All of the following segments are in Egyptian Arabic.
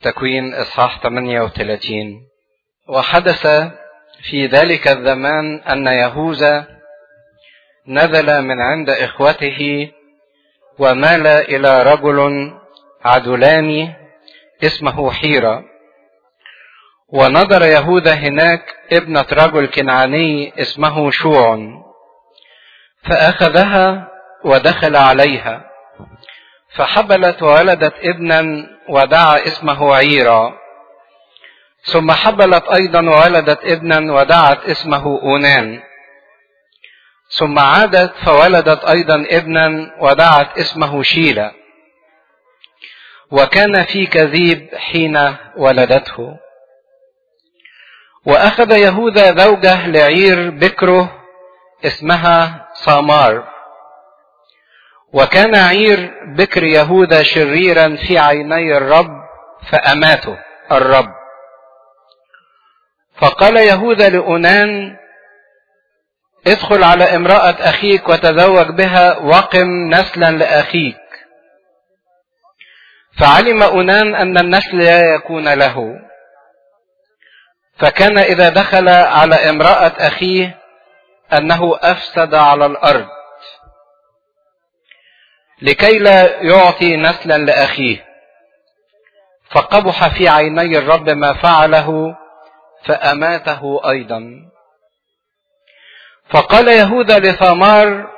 تكوين إصحاح 38 وحدث في ذلك الزمان أن يهوذا نزل من عند إخوته ومال إلى رجل عدلاني اسمه حيرة ونظر يهوذا هناك ابنة رجل كنعاني اسمه شوع فأخذها ودخل عليها فحبلت وولدت ابنا ودعا اسمه عيرا ثم حبلت ايضا وولدت ابنا ودعت اسمه اونان ثم عادت فولدت ايضا ابنا ودعت اسمه شيلا وكان في كذيب حين ولدته واخذ يهوذا زوجه لعير بكره اسمها سامار وكان عير بكر يهوذا شريرا في عيني الرب فأماته الرب فقال يهوذا لأنان ادخل على امرأة أخيك وتزوج بها وقم نسلا لأخيك فعلم أنان أن النسل لا يكون له فكان إذا دخل على امرأة أخيه أنه أفسد على الأرض لكي لا يعطي نسلا لأخيه فقبح في عيني الرب ما فعله فأماته أيضا فقال يهوذا لثمار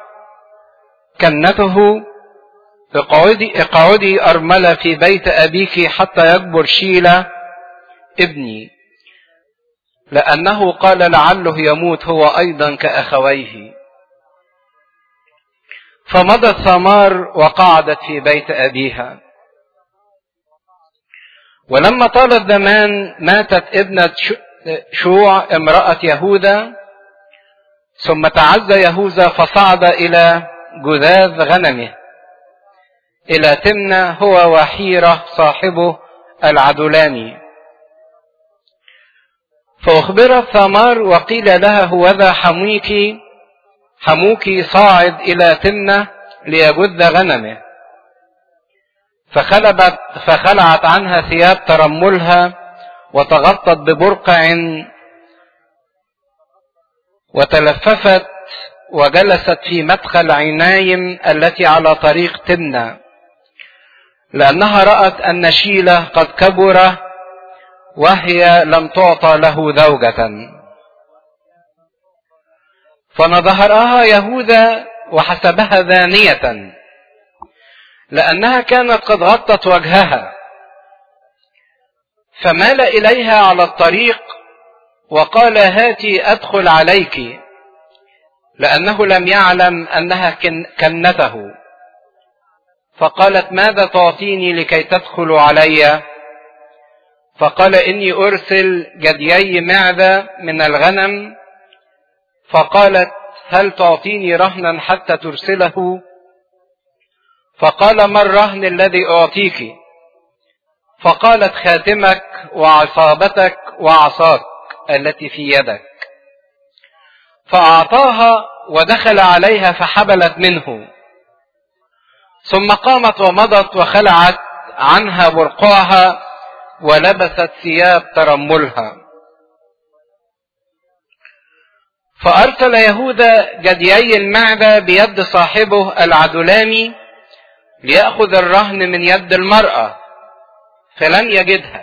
كنته اقعدي, اقعدي أرملة في بيت أبيك حتى يكبر شيلة ابني لأنه قال لعله يموت هو أيضا كأخويه فمضت ثمار وقعدت في بيت أبيها ولما طال الزمان ماتت ابنة شوع امرأة يهوذا ثم تعزى يهوذا فصعد إلى جذاذ غنمه إلى تمنى هو وحيرة صاحبه العدلاني فأخبرت ثمار وقيل لها هوذا حميك حموك صاعد إلى تمنة ليجد غنمه فخلبت فخلعت عنها ثياب ترملها وتغطت ببرقع وتلففت وجلست في مدخل عينايم التي على طريق تمنى لأنها رأت أن شيلة قد كبر وهي لم تعطى له زوجة فنظهرها يهوذا وحسبها ذانية لأنها كانت قد غطت وجهها فمال إليها على الطريق وقال هاتي أدخل عليك لأنه لم يعلم أنها كنته فقالت ماذا تعطيني لكي تدخل علي فقال إني أرسل جديي معدة من الغنم فقالت هل تعطيني رهنا حتى ترسله فقال ما الرهن الذي أعطيك فقالت خاتمك وعصابتك وعصاك التي في يدك فأعطاها ودخل عليها فحبلت منه ثم قامت ومضت وخلعت عنها برقعها ولبست ثياب ترملها فأرسل يهوذا جديي المعدة بيد صاحبه العدلامي ليأخذ الرهن من يد المرأة فلم يجدها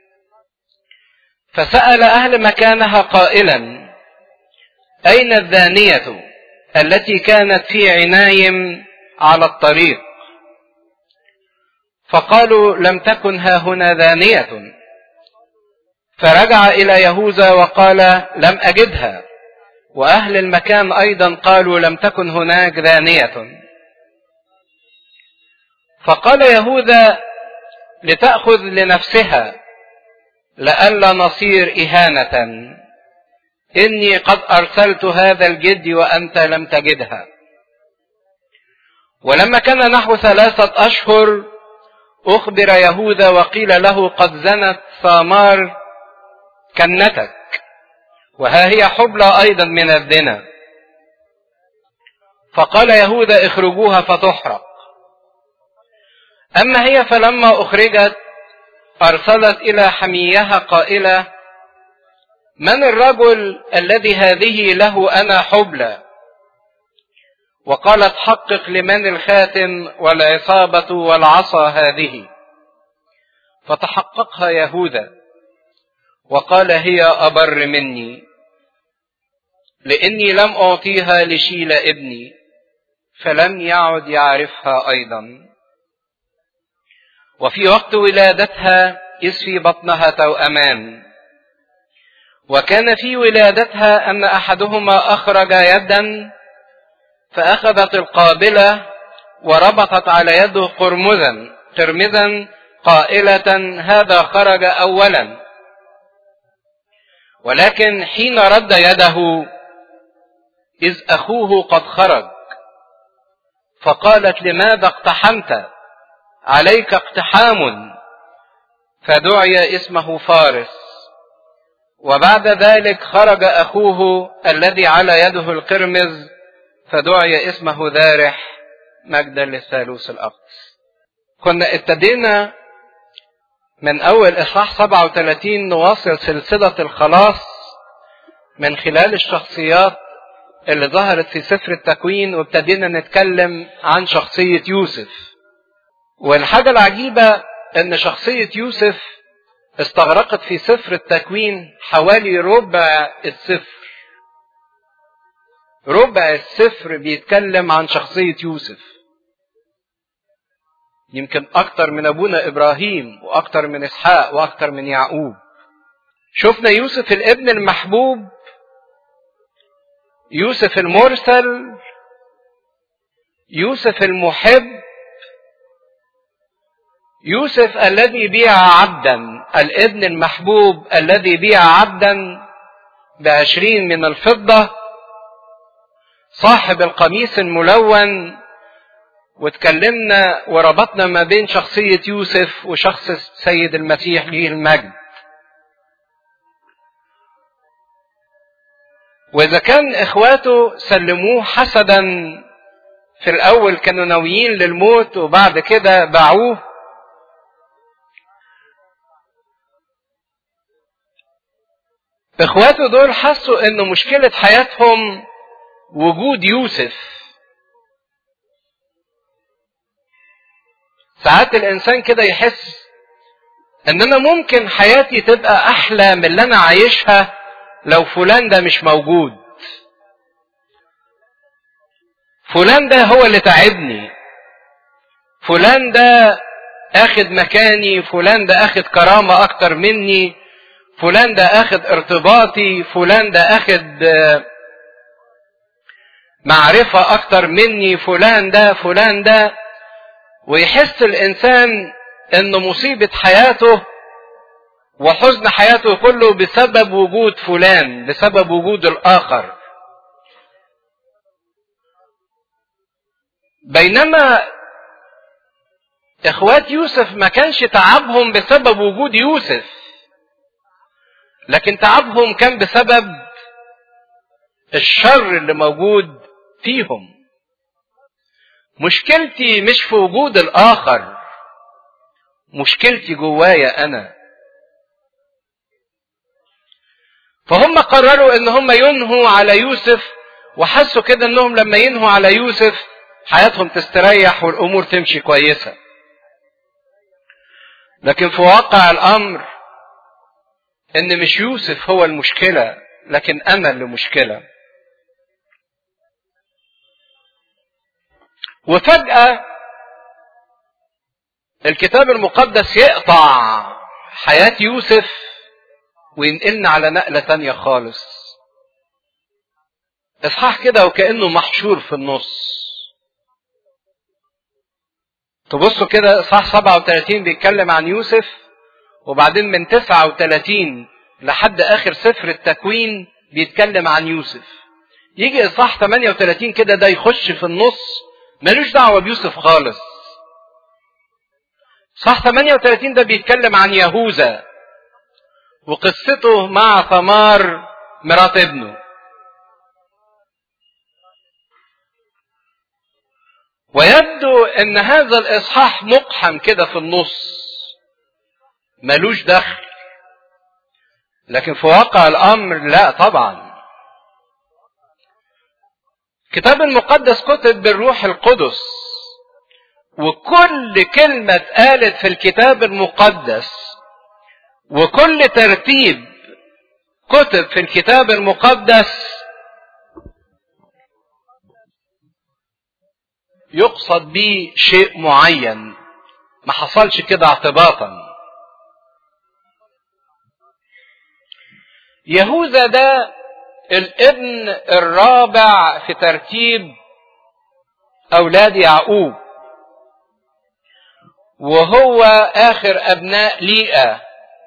فسأل أهل مكانها قائلا أين الذانية التي كانت في عنايم على الطريق فقالوا لم تكن ها هنا ذانية فرجع إلى يهوذا وقال لم أجدها وأهل المكان أيضا قالوا لم تكن هناك ذانية فقال يهوذا لتأخذ لنفسها لئلا نصير إهانة إني قد أرسلت هذا الجد وأنت لم تجدها ولما كان نحو ثلاثة أشهر أخبر يهوذا وقيل له قد زنت ثامار كنتك وها هي حبلى أيضا من الزنا فقال يهوذا اخرجوها فتحرق أما هي فلما أخرجت أرسلت إلى حميها قائلة من الرجل الذي هذه له أنا حبلى وقالت حقق لمن الخاتم والعصابة والعصا هذه فتحققها يهوذا وقال هي أبر مني لاني لم اعطيها لشيلة ابني فلم يعد يعرفها ايضا وفي وقت ولادتها اذ في بطنها توأمان وكان في ولادتها ان احدهما اخرج يدا فاخذت القابله وربطت على يده قرمزا قرمزا قائله هذا خرج اولا ولكن حين رد يده إذ أخوه قد خرج فقالت لماذا اقتحمت عليك اقتحام فدعي اسمه فارس وبعد ذلك خرج أخوه الذي على يده القرمز فدعي اسمه ذارح مجدا للثالوث الأقدس كنا ابتدينا من أول إصحاح 37 نواصل سلسلة الخلاص من خلال الشخصيات اللي ظهرت في سفر التكوين وابتدينا نتكلم عن شخصية يوسف والحاجة العجيبة ان شخصية يوسف استغرقت في سفر التكوين حوالي ربع السفر ربع السفر بيتكلم عن شخصية يوسف يمكن أكتر من أبونا إبراهيم وأكتر من إسحاق وأكتر من يعقوب شفنا يوسف الابن المحبوب يوسف المرسل يوسف المحب يوسف الذي بيع عبدا الابن المحبوب الذي بيع عبدا بعشرين من الفضة صاحب القميص الملون واتكلمنا وربطنا ما بين شخصية يوسف وشخص السيد المسيح ليه المجد وإذا كان إخواته سلموه حسدا في الأول كانوا ناويين للموت وبعد كده باعوه إخواته دول حسوا إن مشكلة حياتهم وجود يوسف ساعات الإنسان كده يحس إن أنا ممكن حياتي تبقى أحلى من اللي أنا عايشها لو فلان ده مش موجود فلان ده هو اللي تعبني فلان ده اخد مكاني فلان ده اخد كرامة اكتر مني فلان ده اخد ارتباطي فلان ده اخد معرفة اكتر مني فلان ده فلان ده ويحس الانسان ان مصيبة حياته وحزن حياته كله بسبب وجود فلان بسبب وجود الاخر بينما اخوات يوسف ما كانش تعبهم بسبب وجود يوسف لكن تعبهم كان بسبب الشر اللي موجود فيهم مشكلتي مش في وجود الاخر مشكلتي جوايا انا فهم قرروا ان هم ينهوا على يوسف وحسوا كده انهم لما ينهوا على يوسف حياتهم تستريح والامور تمشي كويسه لكن في واقع الامر ان مش يوسف هو المشكله لكن انا اللي مشكله وفجاه الكتاب المقدس يقطع حياه يوسف وينقلنا على نقله تانية خالص اصحاح كده وكانه محشور في النص تبصوا كده اصحاح 37 بيتكلم عن يوسف وبعدين من 39 لحد اخر سفر التكوين بيتكلم عن يوسف يجي اصحاح 38 كده ده يخش في النص ملوش دعوه بيوسف خالص صح 38 ده بيتكلم عن يهوذا وقصته مع ثمار مرات ابنه ويبدو ان هذا الاصحاح مقحم كده في النص ملوش دخل لكن في واقع الامر لا طبعا الكتاب المقدس كتب بالروح القدس وكل كلمة اتقالت في الكتاب المقدس وكل ترتيب كتب في الكتاب المقدس يقصد به شيء معين ما حصلش كده اعتباطا يهوذا ده الابن الرابع في ترتيب اولاد يعقوب وهو اخر ابناء ليئه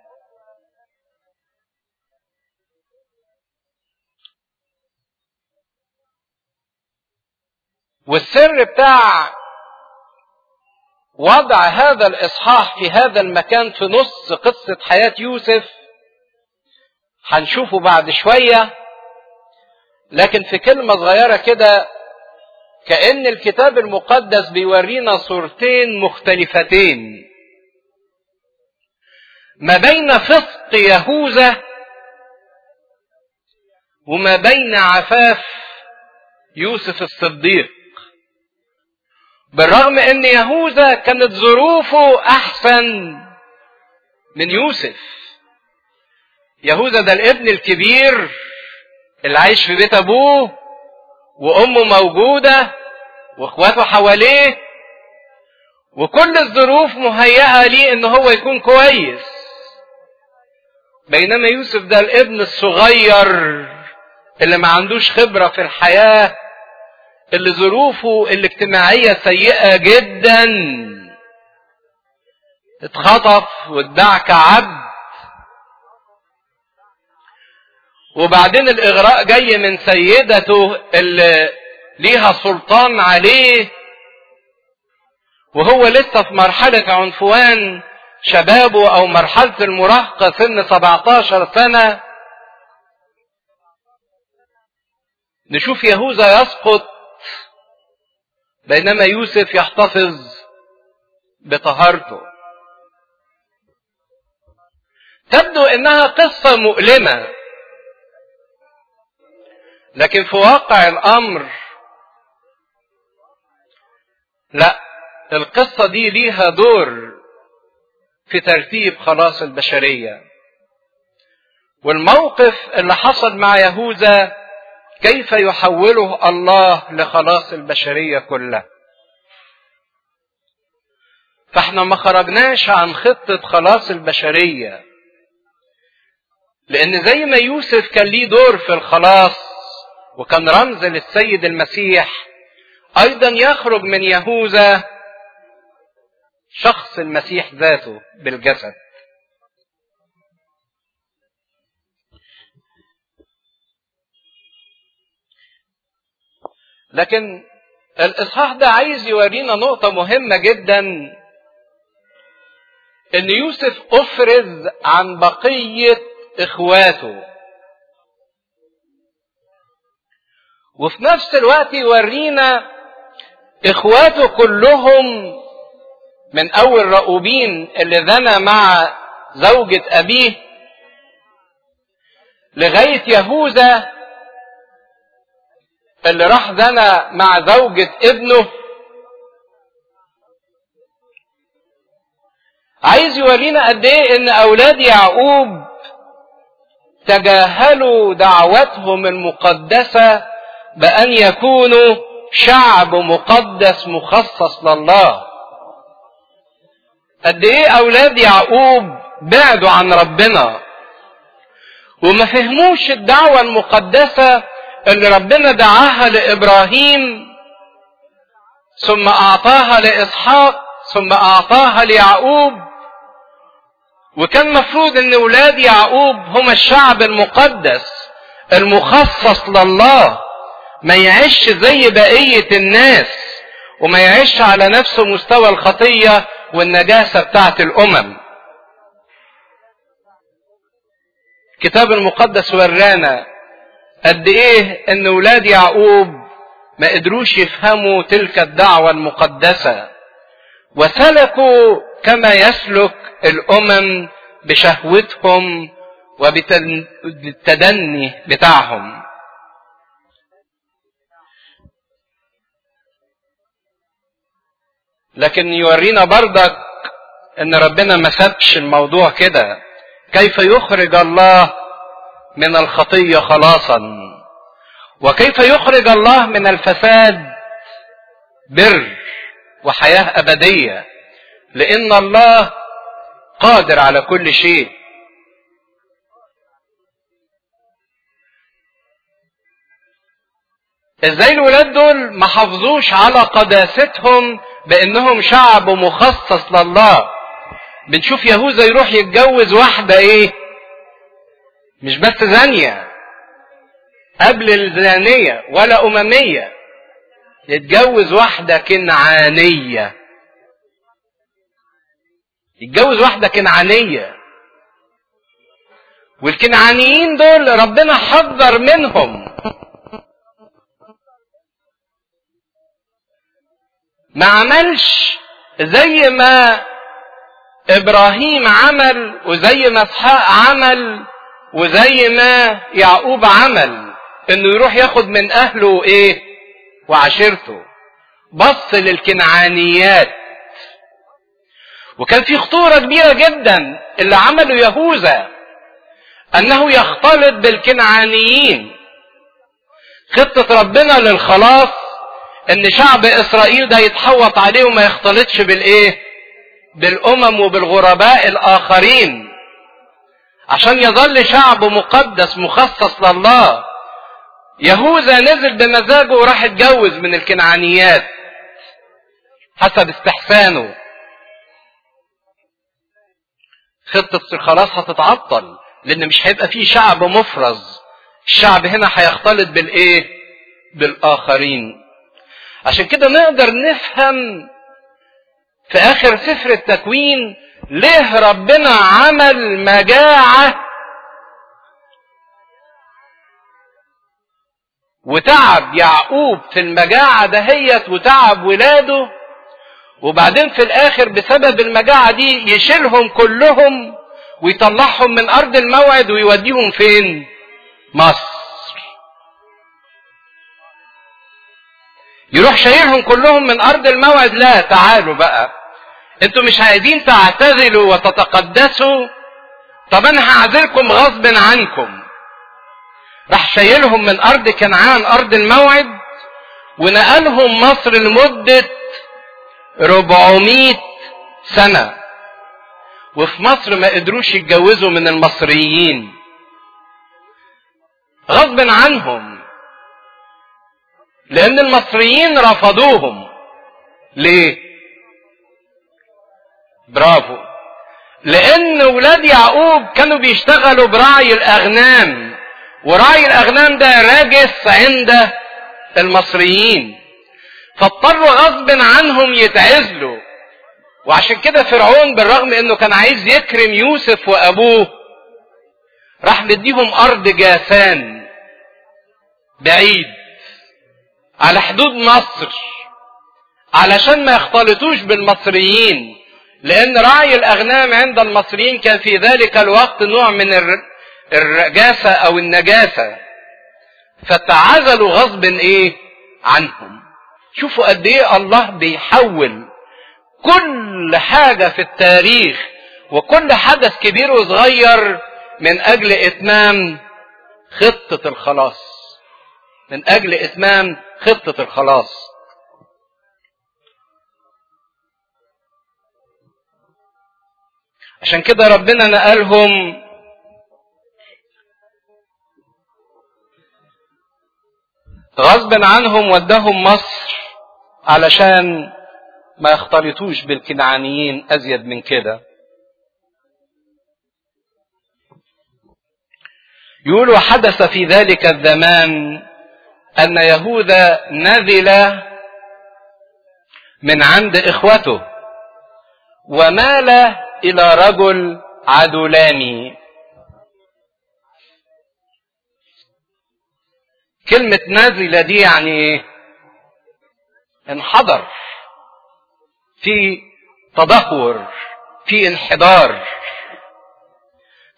والسر بتاع وضع هذا الاصحاح في هذا المكان في نص قصه حياه يوسف هنشوفه بعد شويه لكن في كلمه صغيره كده كان الكتاب المقدس بيورينا صورتين مختلفتين ما بين فسق يهوذا وما بين عفاف يوسف الصديق بالرغم ان يهوذا كانت ظروفه احسن من يوسف يهوذا ده الابن الكبير اللي عايش في بيت ابوه وامه موجوده واخواته حواليه وكل الظروف مهيئه ليه ان هو يكون كويس بينما يوسف ده الابن الصغير اللي ما عندوش خبره في الحياه اللي ظروفه الاجتماعية سيئة جدا اتخطف واتباع كعبد وبعدين الاغراء جاي من سيدته اللي ليها سلطان عليه وهو لسه في مرحلة عنفوان شبابه او مرحلة المراهقة سن 17 سنة نشوف يهوذا يسقط بينما يوسف يحتفظ بطهارته تبدو انها قصه مؤلمه لكن في واقع الامر لا القصه دي ليها دور في ترتيب خلاص البشريه والموقف اللي حصل مع يهوذا كيف يحوله الله لخلاص البشرية كلها فاحنا ما خرجناش عن خطة خلاص البشرية لان زي ما يوسف كان ليه دور في الخلاص وكان رمز للسيد المسيح ايضا يخرج من يهوذا شخص المسيح ذاته بالجسد لكن الاصحاح ده عايز يورينا نقطة مهمة جدا ان يوسف افرز عن بقية اخواته وفي نفس الوقت يورينا اخواته كلهم من اول رؤوبين اللي ذنى مع زوجة ابيه لغاية يهوذا اللي راح زنى مع زوجة ابنه عايز يورينا قد ايه ان اولاد يعقوب تجاهلوا دعوتهم المقدسة بان يكونوا شعب مقدس مخصص لله قد ايه اولاد يعقوب بعدوا عن ربنا وما فهموش الدعوة المقدسة اللي ربنا دعاها لابراهيم ثم اعطاها لاسحاق ثم اعطاها ليعقوب وكان مفروض ان ولاد يعقوب هم الشعب المقدس المخصص لله ما يعيش زي بقية الناس وما يعيش على نفسه مستوى الخطية والنجاسة بتاعت الأمم الكتاب المقدس ورانا قد ايه ان ولاد يعقوب ما قدروش يفهموا تلك الدعوة المقدسة وسلكوا كما يسلك الامم بشهوتهم وبالتدني بتاعهم لكن يورينا برضك ان ربنا ما سابش الموضوع كده كيف يخرج الله من الخطيه خلاصا وكيف يخرج الله من الفساد بر وحياه ابديه لان الله قادر على كل شيء ازاي الولاد دول ما حافظوش على قداستهم بانهم شعب مخصص لله بنشوف يهوذا يروح يتجوز واحدة ايه مش بس زانية قبل الزانية ولا أممية يتجوز واحدة كنعانية يتجوز واحدة كنعانية والكنعانيين دول ربنا حذر منهم ما عملش زي ما ابراهيم عمل وزي ما اسحاق عمل وزي ما يعقوب عمل انه يروح ياخد من اهله ايه وعشيرته بص للكنعانيات وكان في خطورة كبيرة جدا اللي عمله يهوذا انه يختلط بالكنعانيين خطة ربنا للخلاص ان شعب اسرائيل ده يتحوط عليه وما يختلطش بالايه بالامم وبالغرباء الاخرين عشان يظل شعب مقدس مخصص لله يهوذا نزل بمزاجه وراح اتجوز من الكنعانيات حسب استحسانه خطة الخلاص هتتعطل لان مش هيبقى فيه شعب مفرز الشعب هنا هيختلط بالايه بالاخرين عشان كده نقدر نفهم في اخر سفر التكوين ليه ربنا عمل مجاعة وتعب يعقوب في المجاعة دهيت وتعب ولاده وبعدين في الاخر بسبب المجاعة دي يشيلهم كلهم ويطلعهم من ارض الموعد ويوديهم فين مصر يروح شايلهم كلهم من ارض الموعد لا تعالوا بقى انتوا مش عايزين تعتزلوا وتتقدسوا طب انا هعزلكم غصب عنكم راح شايلهم من ارض كنعان ارض الموعد ونقلهم مصر لمدة 400 سنة وفي مصر ما قدروش يتجوزوا من المصريين غصب عنهم لان المصريين رفضوهم ليه برافو لان ولاد يعقوب كانوا بيشتغلوا برعي الاغنام ورعي الاغنام ده راجس عند المصريين فاضطروا غصب عنهم يتعزلوا وعشان كده فرعون بالرغم انه كان عايز يكرم يوسف وابوه راح مديهم ارض جاسان بعيد على حدود مصر علشان ما يختلطوش بالمصريين لان رعي الاغنام عند المصريين كان في ذلك الوقت نوع من الرجاسة او النجاسة فتعزلوا غصب ايه عنهم شوفوا قد ايه الله بيحول كل حاجة في التاريخ وكل حدث كبير وصغير من اجل اتمام خطة الخلاص من اجل اتمام خطة الخلاص عشان كده ربنا نقلهم غصب عنهم وداهم مصر علشان ما يختلطوش بالكنعانيين ازيد من كده يقول وحدث في ذلك الزمان ان يهوذا نزل من عند اخوته ومال الى رجل عدولاني كلمة نازلة دي يعني ايه؟ انحدر في تدهور في انحدار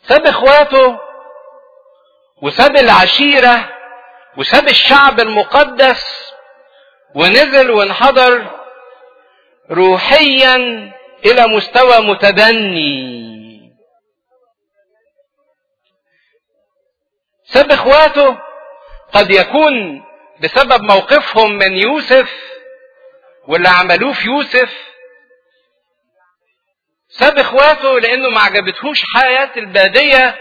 ساب اخواته وساب العشيرة وساب الشعب المقدس ونزل وانحدر روحيا الى مستوى متدني ساب اخواته قد يكون بسبب موقفهم من يوسف واللي عملوه في يوسف ساب اخواته لانه ما عجبتهوش حياة البادية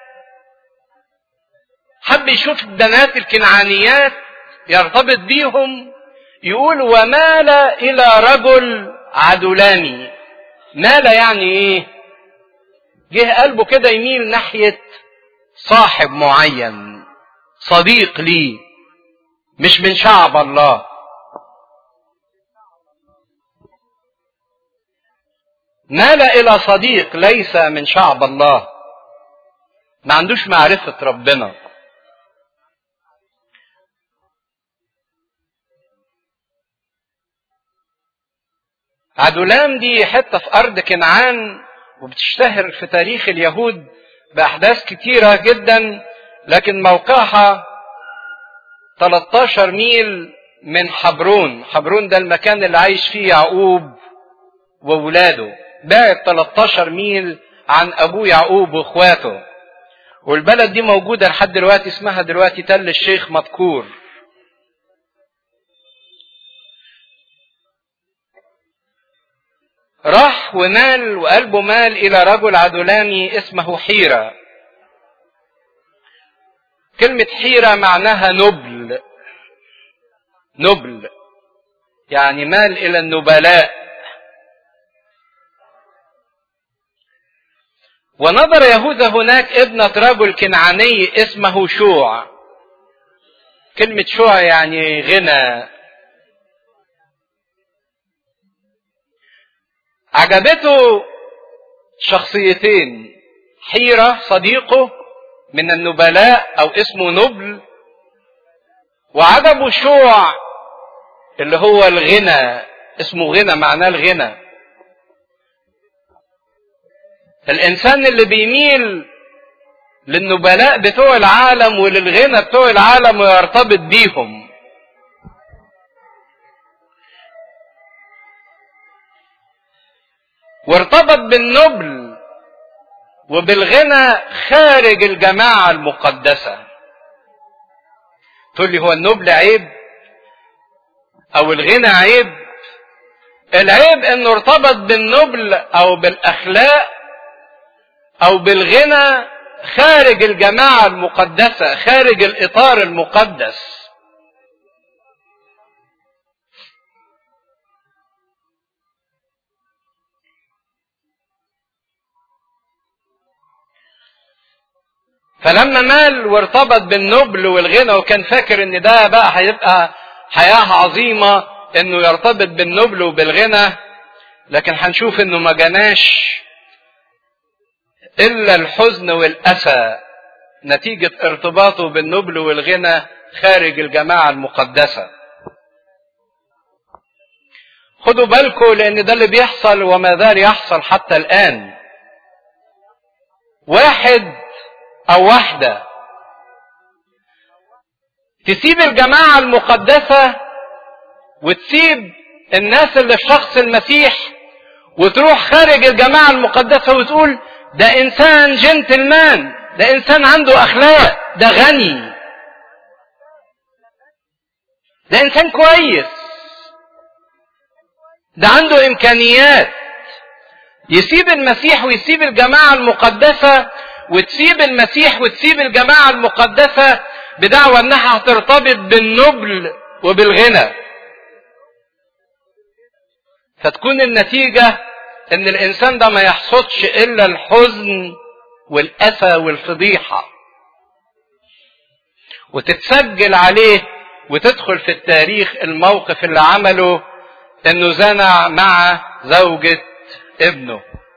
حب يشوف بنات الكنعانيات يرتبط بيهم يقول ومال الى رجل عدلاني مال يعني ايه جه قلبه كده يميل ناحية صاحب معين صديق ليه مش من شعب الله مال الى صديق ليس من شعب الله ما عندوش معرفة ربنا عدولام دي حتة في أرض كنعان وبتشتهر في تاريخ اليهود بأحداث كتيرة جدا لكن موقعها 13 ميل من حبرون حبرون ده المكان اللي عايش فيه يعقوب وولاده بعد 13 ميل عن أبوه يعقوب وإخواته والبلد دي موجودة لحد دلوقتي اسمها دلوقتي تل الشيخ مذكور راح ومال وقلبه مال إلى رجل عدلاني اسمه حيرة كلمة حيرة معناها نبل نبل يعني مال إلى النبلاء ونظر يهوذا هناك ابنة رجل كنعاني اسمه شوع كلمة شوع يعني غنى عجبته شخصيتين حيرة صديقه من النبلاء او اسمه نبل وعجبه شوع اللي هو الغنى اسمه غنى معناه الغنى الانسان اللي بيميل للنبلاء بتوع العالم وللغنى بتوع العالم ويرتبط بيهم وارتبط بالنبل وبالغنى خارج الجماعة المقدسة تقول لي هو النبل عيب او الغنى عيب العيب انه ارتبط بالنبل او بالاخلاق او بالغنى خارج الجماعة المقدسة خارج الاطار المقدس فلما مال وارتبط بالنبل والغنى وكان فاكر ان ده بقى هيبقى حياة عظيمة انه يرتبط بالنبل وبالغنى لكن هنشوف انه ما جناش الا الحزن والاسى نتيجة ارتباطه بالنبل والغنى خارج الجماعة المقدسة خدوا بالكم لان ده اللي بيحصل وما زال يحصل حتى الان واحد او واحدة تسيب الجماعة المقدسة وتسيب الناس اللي في شخص المسيح وتروح خارج الجماعة المقدسة وتقول ده انسان جنتلمان ده انسان عنده اخلاق ده غني ده انسان كويس ده عنده امكانيات يسيب المسيح ويسيب الجماعة المقدسة وتسيب المسيح وتسيب الجماعة المقدسة بدعوى انها هترتبط بالنبل وبالغنى فتكون النتيجة ان الانسان ده ما يحصدش الا الحزن والاسى والفضيحة وتتسجل عليه وتدخل في التاريخ الموقف اللي عمله انه زنع مع زوجة ابنه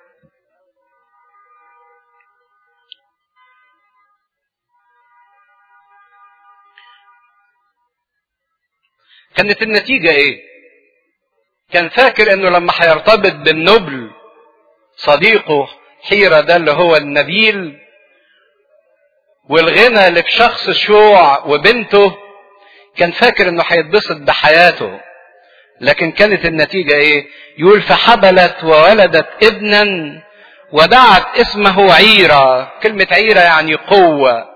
كانت النتيجة ايه كان فاكر انه لما هيرتبط بالنبل صديقه حيرة ده اللي هو النبيل والغنى اللي في شخص شوع وبنته كان فاكر انه هيتبسط بحياته لكن كانت النتيجة ايه يقول فحبلت وولدت ابنا ودعت اسمه عيرة كلمة عيرة يعني قوة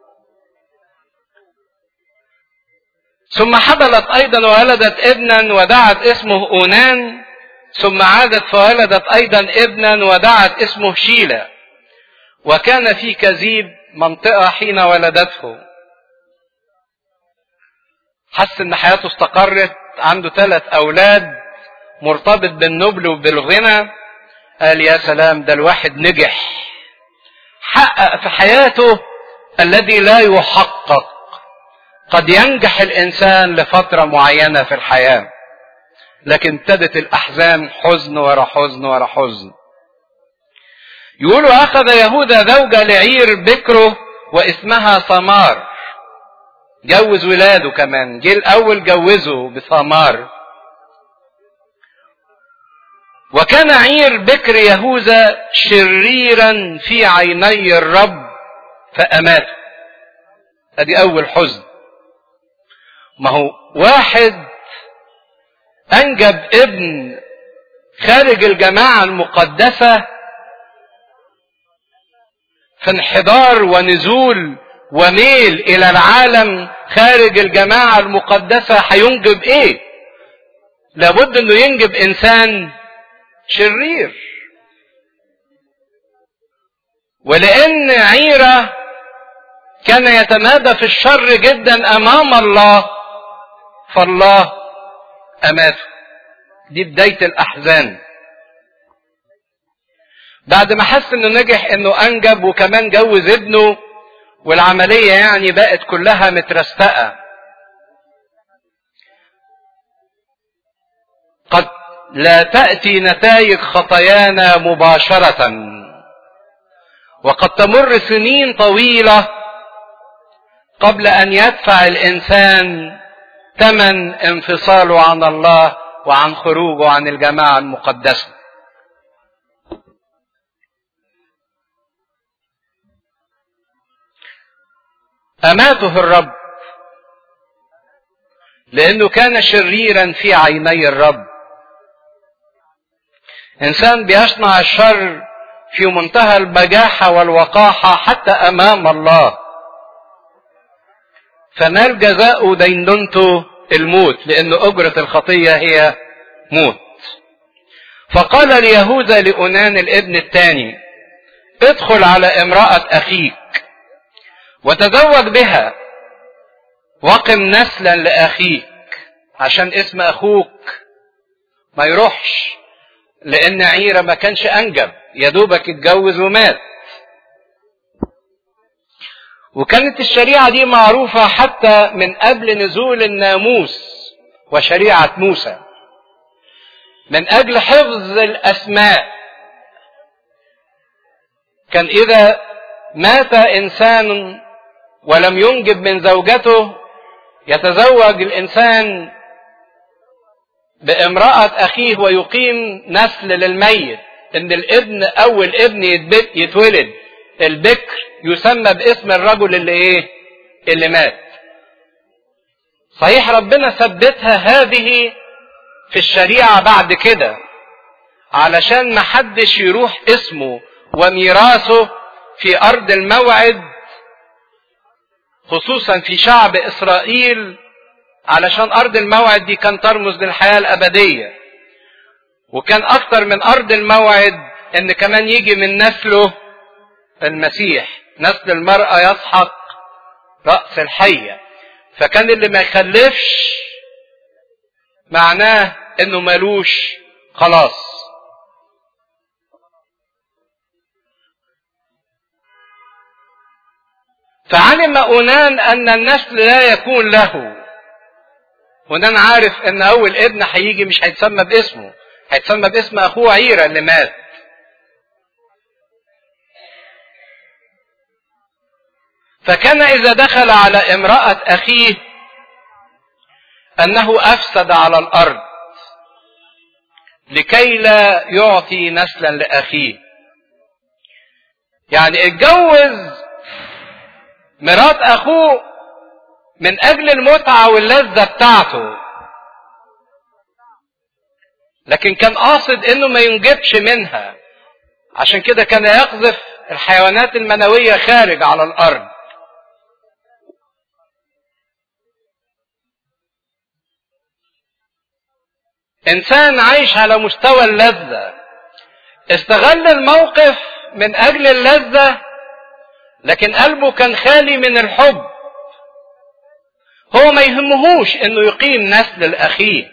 ثم حبلت ايضا وولدت ابنا ودعت اسمه اونان ثم عادت فولدت ايضا ابنا ودعت اسمه شيلة وكان في كذيب منطقة حين ولدته حس ان حياته استقرت عنده ثلاث اولاد مرتبط بالنبل وبالغنى قال يا سلام ده الواحد نجح حقق في حياته الذي لا يحقق قد ينجح الانسان لفتره معينه في الحياه لكن ابتدت الاحزان حزن ورا حزن ورا حزن يقولوا اخذ يهوذا زوجة لعير بكره واسمها ثمار جوز ولاده كمان جه الاول جوزه بثمار وكان عير بكر يهوذا شريرا في عيني الرب فاماته ادي اول حزن ما هو واحد انجب ابن خارج الجماعه المقدسه في انحدار ونزول وميل الى العالم خارج الجماعه المقدسه هينجب ايه لابد انه ينجب انسان شرير ولان عيره كان يتمادى في الشر جدا امام الله فالله اماته دي بدايه الاحزان بعد ما حس انه نجح انه انجب وكمان جوز ابنه والعمليه يعني بقت كلها مترستقه قد لا تاتي نتائج خطايانا مباشره وقد تمر سنين طويله قبل ان يدفع الانسان ثمن انفصاله عن الله وعن خروجه عن الجماعه المقدسه اماته الرب لانه كان شريرا في عيني الرب انسان بيصنع الشر في منتهى البجاحه والوقاحه حتى امام الله فنال جزاء دينونته الموت لان اجره الخطيه هي موت فقال ليهوذا لأنان الابن الثاني ادخل على امرأة أخيك وتزوج بها وقم نسلا لأخيك عشان اسم أخوك ما يروحش لأن عيرة ما كانش أنجب يا دوبك اتجوز ومات وكانت الشريعة دي معروفة حتى من قبل نزول الناموس وشريعة موسى من أجل حفظ الأسماء كان إذا مات إنسان ولم ينجب من زوجته يتزوج الإنسان بامرأة أخيه ويقيم نسل للميت إن الابن أول ابن يتولد البكر يسمى باسم الرجل اللي إيه؟ اللي مات. صحيح ربنا ثبتها هذه في الشريعة بعد كده علشان ما حدش يروح اسمه وميراثه في أرض الموعد خصوصا في شعب إسرائيل علشان أرض الموعد دي كان ترمز للحياة الأبدية وكان أكتر من أرض الموعد إن كمان يجي من نسله المسيح نسل المرأة يسحق رأس الحية فكان اللي ما يخلفش معناه انه ملوش خلاص فعلم أونان أن النسل لا يكون له أونان عارف أن أول ابن هيجي مش هيتسمى باسمه هيتسمى باسم أخوه عيرة اللي مات فكان إذا دخل على امرأة أخيه أنه أفسد على الأرض لكي لا يعطي نسلا لأخيه يعني اتجوز مرات اخوه من اجل المتعة واللذة بتاعته لكن كان قاصد انه ما ينجبش منها عشان كده كان يقذف الحيوانات المنوية خارج على الارض انسان عايش على مستوى اللذة استغل الموقف من اجل اللذة لكن قلبه كان خالي من الحب هو ما يهمهوش انه يقيم نسل لاخيه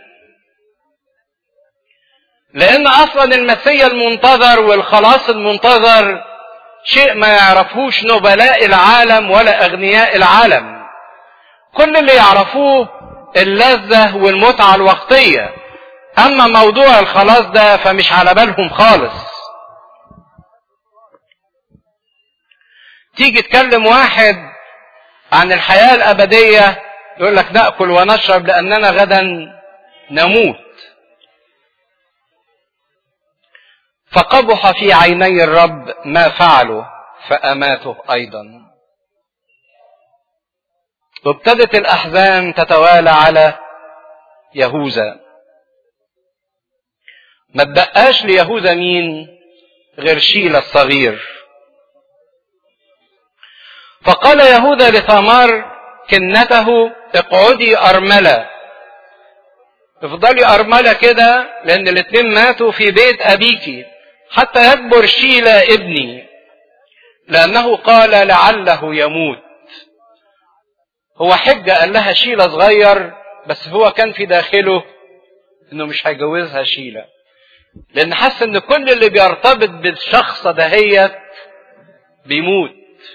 لان اصلا المسيا المنتظر والخلاص المنتظر شيء ما يعرفوش نبلاء العالم ولا اغنياء العالم كل اللي يعرفوه اللذة والمتعة الوقتية اما موضوع الخلاص ده فمش على بالهم خالص تيجي تكلم واحد عن الحياة الابدية يقول لك نأكل ونشرب لاننا غدا نموت فقبح في عيني الرب ما فعله فأماته أيضا وابتدت الأحزان تتوالى على يهوذا ما تبقاش ليهوذا مين غير شيلة الصغير فقال يهوذا لثمار كنته اقعدي أرملة افضلي أرملة كده لأن الاتنين ماتوا في بيت أبيكي حتى يكبر شيلا ابني لأنه قال لعله يموت هو حجة قال لها شيلا صغير بس هو كان في داخله انه مش هيجوزها شيلا لان حس ان كل اللي بيرتبط بالشخص دهيت بيموت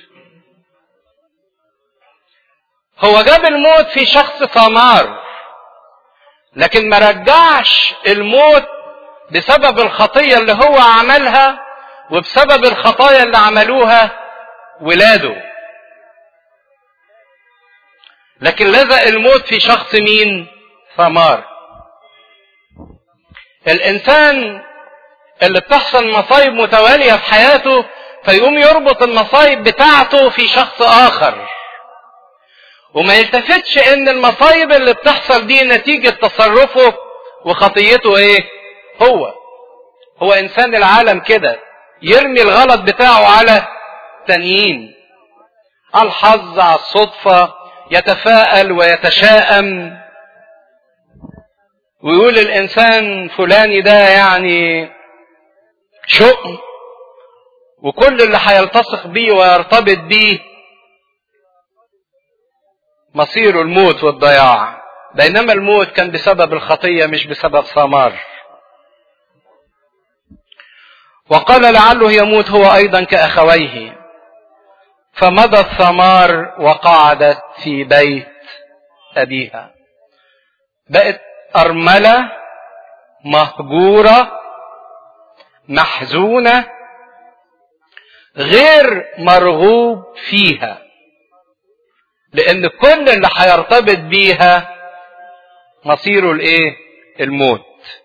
هو جاب الموت في شخص ثمار لكن ما رجعش الموت بسبب الخطية اللي هو عملها وبسبب الخطايا اللي عملوها ولاده لكن لزق الموت في شخص مين ثمار الانسان اللي بتحصل مصايب متوالية في حياته فيقوم يربط المصايب بتاعته في شخص اخر وما يلتفتش ان المصايب اللي بتحصل دي نتيجة تصرفه وخطيته ايه هو هو انسان العالم كده يرمي الغلط بتاعه على تانيين على الحظ على الصدفة يتفاءل ويتشائم ويقول الانسان فلاني ده يعني شؤم وكل اللي هيلتصق بيه ويرتبط بيه مصيره الموت والضياع بينما الموت كان بسبب الخطيه مش بسبب ثمار وقال لعله يموت هو ايضا كاخويه فمضى الثمار وقعدت في بيت ابيها بقت ارمله مهجوره محزونه غير مرغوب فيها لان كل اللي هيرتبط بيها مصيره الايه الموت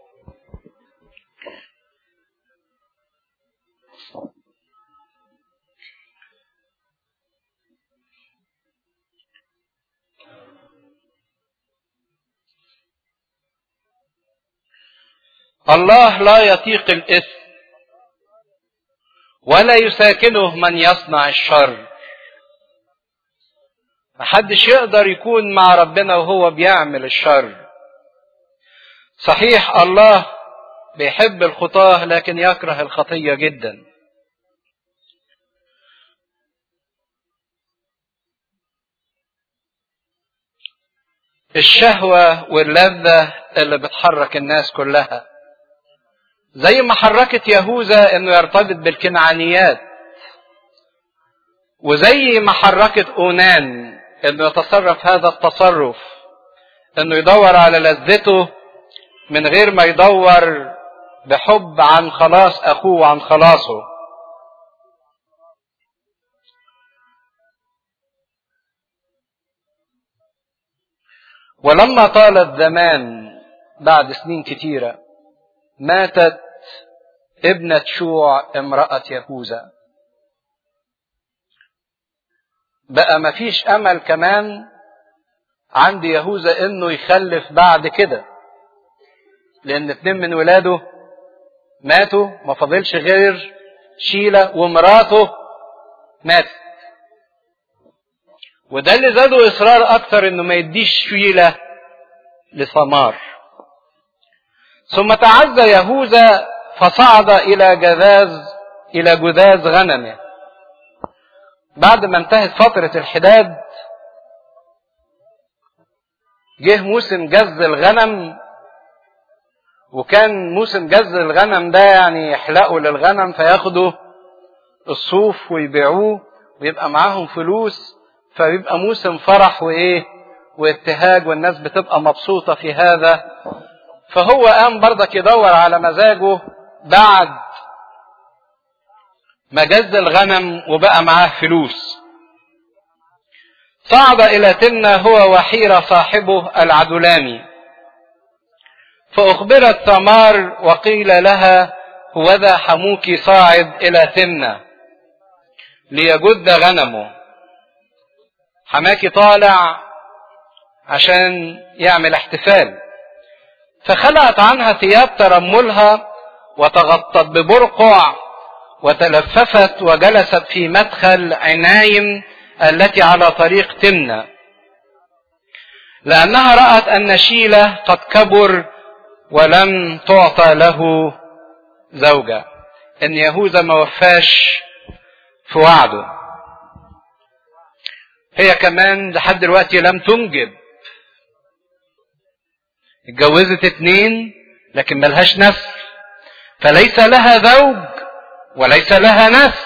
الله لا يطيق الاثم ولا يساكنه من يصنع الشر محدش يقدر يكون مع ربنا وهو بيعمل الشر صحيح الله بيحب الخطاه لكن يكره الخطيه جدا الشهوه واللذه اللي بتحرك الناس كلها زي ما حركت يهوذا انه يرتبط بالكنعانيات وزي ما حركت اونان انه يتصرف هذا التصرف انه يدور على لذته من غير ما يدور بحب عن خلاص اخوه وعن خلاصه ولما طال الزمان بعد سنين كتيره ماتت ابنة شوع امرأة يهوذا بقى مفيش امل كمان عند يهوذا انه يخلف بعد كده لان اتنين من ولاده ماتوا ما فاضلش غير شيلة ومراته ماتت وده اللي زاده اصرار اكتر انه ما يديش شيلة لثمار ثم تعزى يهوذا فصعد الى جذاذ الى جذاذ غنمه بعد ما انتهت فترة الحداد جه موسم جز الغنم وكان موسم جز الغنم ده يعني يحلقوا للغنم فياخدوا الصوف ويبيعوه ويبقى معاهم فلوس فيبقى موسم فرح وايه وابتهاج والناس بتبقى مبسوطة في هذا فهو قام برضك يدور على مزاجه بعد ما جز الغنم وبقى معاه فلوس صعد إلى تمنى هو وحيرة صاحبه العدلاني فأخبرت ثمار وقيل لها هوذا حموك صاعد إلى تمنى ليجد غنمه حماكي طالع عشان يعمل احتفال فخلعت عنها ثياب ترملها وتغطت ببرقع وتلففت وجلست في مدخل عنايم التي على طريق تمنى لأنها رأت أن شيلة قد كبر ولم تعطى له زوجة إن يهوذا ما وفاش في وعده هي كمان لحد دلوقتي لم تنجب اتجوزت اتنين لكن ملهاش نسل فليس لها زوج وليس لها نسل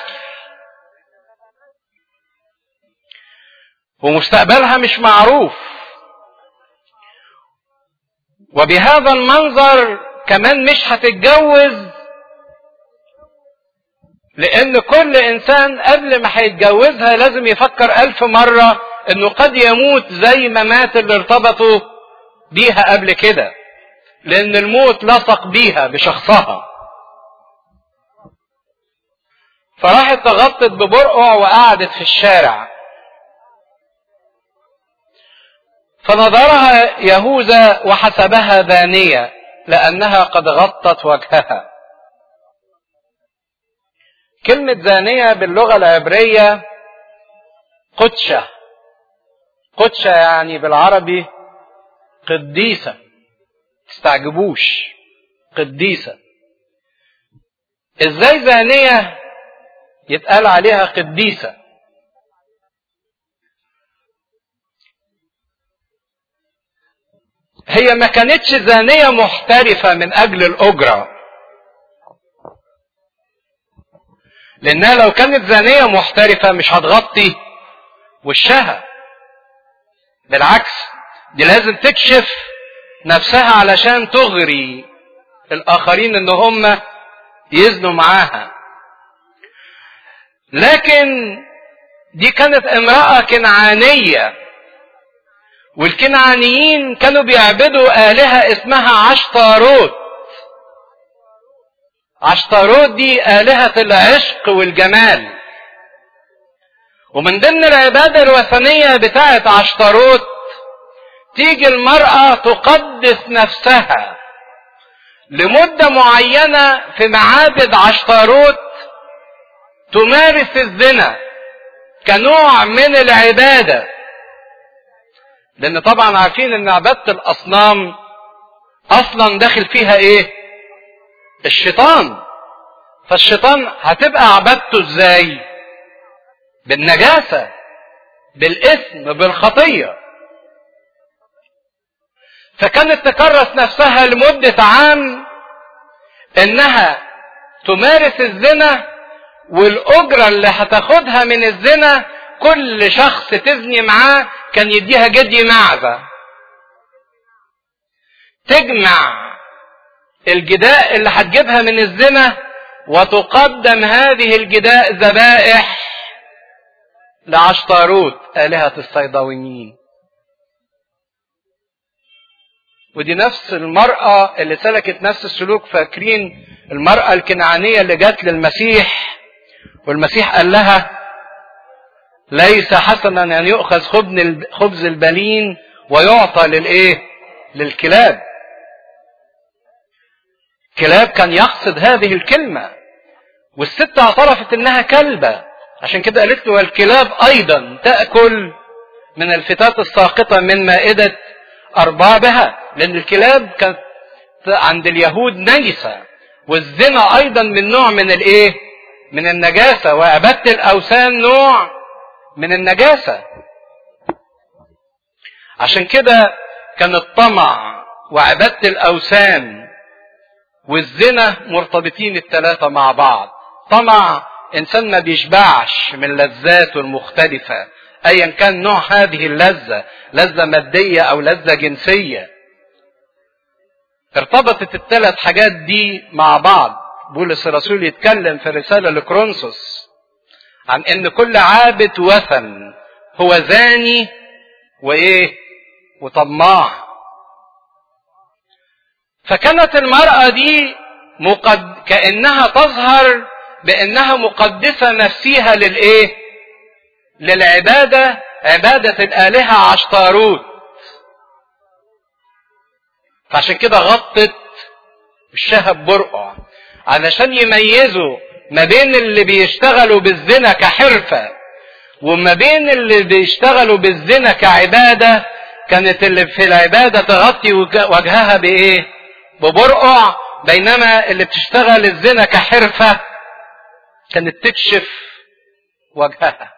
ومستقبلها مش معروف وبهذا المنظر كمان مش هتتجوز لان كل انسان قبل ما هيتجوزها لازم يفكر الف مرة انه قد يموت زي ما مات اللي ارتبطوا بيها قبل كده لان الموت لصق بيها بشخصها فراحت تغطت ببرقع وقعدت في الشارع فنظرها يهوذا وحسبها دانية لأنها قد غطت وجهها كلمة زانية باللغة العبرية قدشة قدشة يعني بالعربي قديسة تستعجبوش قديسة ازاي زانية يتقال عليها قديسة هي ما كانتش زانية محترفة من أجل الأجرة لأنها لو كانت زانية محترفة مش هتغطي وشها بالعكس دي لازم تكشف نفسها علشان تغري الآخرين إن هم يزنوا معاها لكن دي كانت امرأة كنعانية والكنعانيين كانوا بيعبدوا آلهة اسمها عشتاروت عشتاروت دي آلهة العشق والجمال ومن ضمن العبادة الوثنية بتاعة عشتاروت تيجي المرأة تقدس نفسها لمدة معينة في معابد عشتاروت تمارس الزنا كنوع من العباده لان طبعا عارفين ان عبادة الاصنام اصلا داخل فيها ايه الشيطان فالشيطان هتبقى عبادته ازاي بالنجاسة بالاثم بالخطية فكانت تكرس نفسها لمدة عام انها تمارس الزنا والاجرة اللي هتاخدها من الزنا كل شخص تزني معاه كان يديها جدي معزة تجمع الجداء اللي هتجيبها من الزنا وتقدم هذه الجداء ذبائح لعشتاروت آلهة الصيداويين ودي نفس المرأة اللي سلكت نفس السلوك فاكرين المرأة الكنعانية اللي جت للمسيح والمسيح قال لها ليس حسنا ان يؤخذ خبز البنين ويعطى للايه للكلاب كلاب كان يقصد هذه الكلمة والست اعترفت انها كلبة عشان كده قالت له والكلاب ايضا تأكل من الفتات الساقطة من مائدة اربابها لان الكلاب كانت عند اليهود نجسة والزنا ايضا من نوع من الايه من النجاسة وعبادة الاوثان نوع من النجاسة عشان كده كان الطمع وعبادة الاوثان والزنا مرتبطين الثلاثة مع بعض طمع انسان ما بيشبعش من لذاته المختلفة ايا كان نوع هذه اللذة لذة مادية او لذة جنسية ارتبطت الثلاث حاجات دي مع بعض بولس الرسول يتكلم في رسالة لكرونسوس عن ان كل عابد وثن هو زاني وايه وطماع فكانت المرأة دي مقد... كأنها تظهر بأنها مقدسة نفسها للإيه؟ للعبادة عبادة الآلهة عشتاروت فعشان كده غطت الشهب برقع علشان يميزوا ما بين اللي بيشتغلوا بالزنا كحرفة وما بين اللي بيشتغلوا بالزنا كعبادة كانت اللي في العبادة تغطي وجهها بإيه؟ ببرقع بينما اللي بتشتغل الزنا كحرفة كانت تكشف وجهها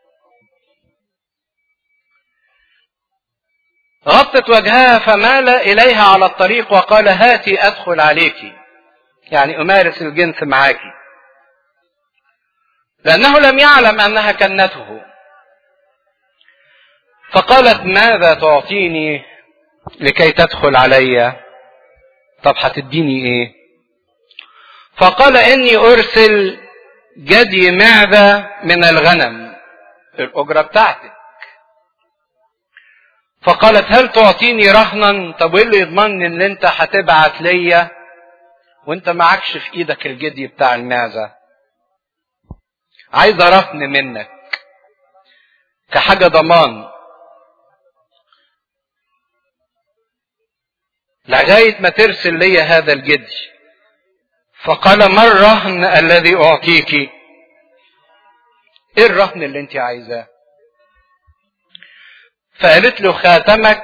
غطت وجهها فمال إليها على الطريق وقال هاتي أدخل عليك يعني أمارس الجنس معك لأنه لم يعلم أنها كنته فقالت ماذا تعطيني لكي تدخل علي طب هتديني ايه فقال اني ارسل جدي معدة من الغنم الاجرة بتاعتك فقالت هل تعطيني رهنا طب وايه اللي يضمنني ان انت هتبعت ليا وانت معكش في ايدك الجدي بتاع المعزة عايز رهن منك كحاجة ضمان لغاية ما ترسل لي هذا الجدي فقال ما الرهن الذي أعطيك ايه الرهن اللي انت عايزاه فقالت له خاتمك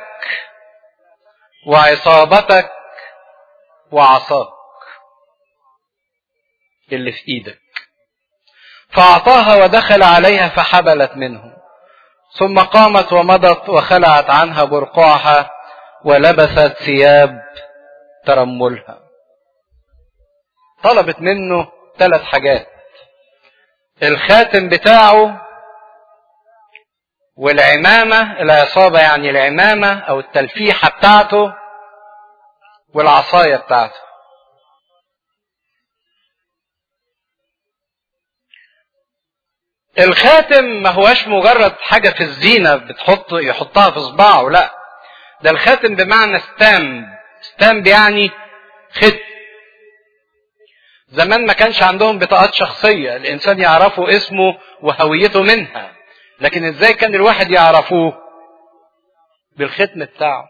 وعصابتك وعصاك اللي في ايدك فأعطاها ودخل عليها فحبلت منه ثم قامت ومضت وخلعت عنها برقعها ولبست ثياب ترملها طلبت منه ثلاث حاجات الخاتم بتاعه والعمامة العصابة يعني العمامة أو التلفيحة بتاعته والعصاية بتاعته الخاتم ما هواش مجرد حاجة في الزينة بتحط يحطها في صباعه لا ده الخاتم بمعنى ستامب ستامب يعني ختم زمان ما كانش عندهم بطاقات شخصية الإنسان يعرفوا اسمه وهويته منها لكن إزاي كان الواحد يعرفوه بالختم بتاعه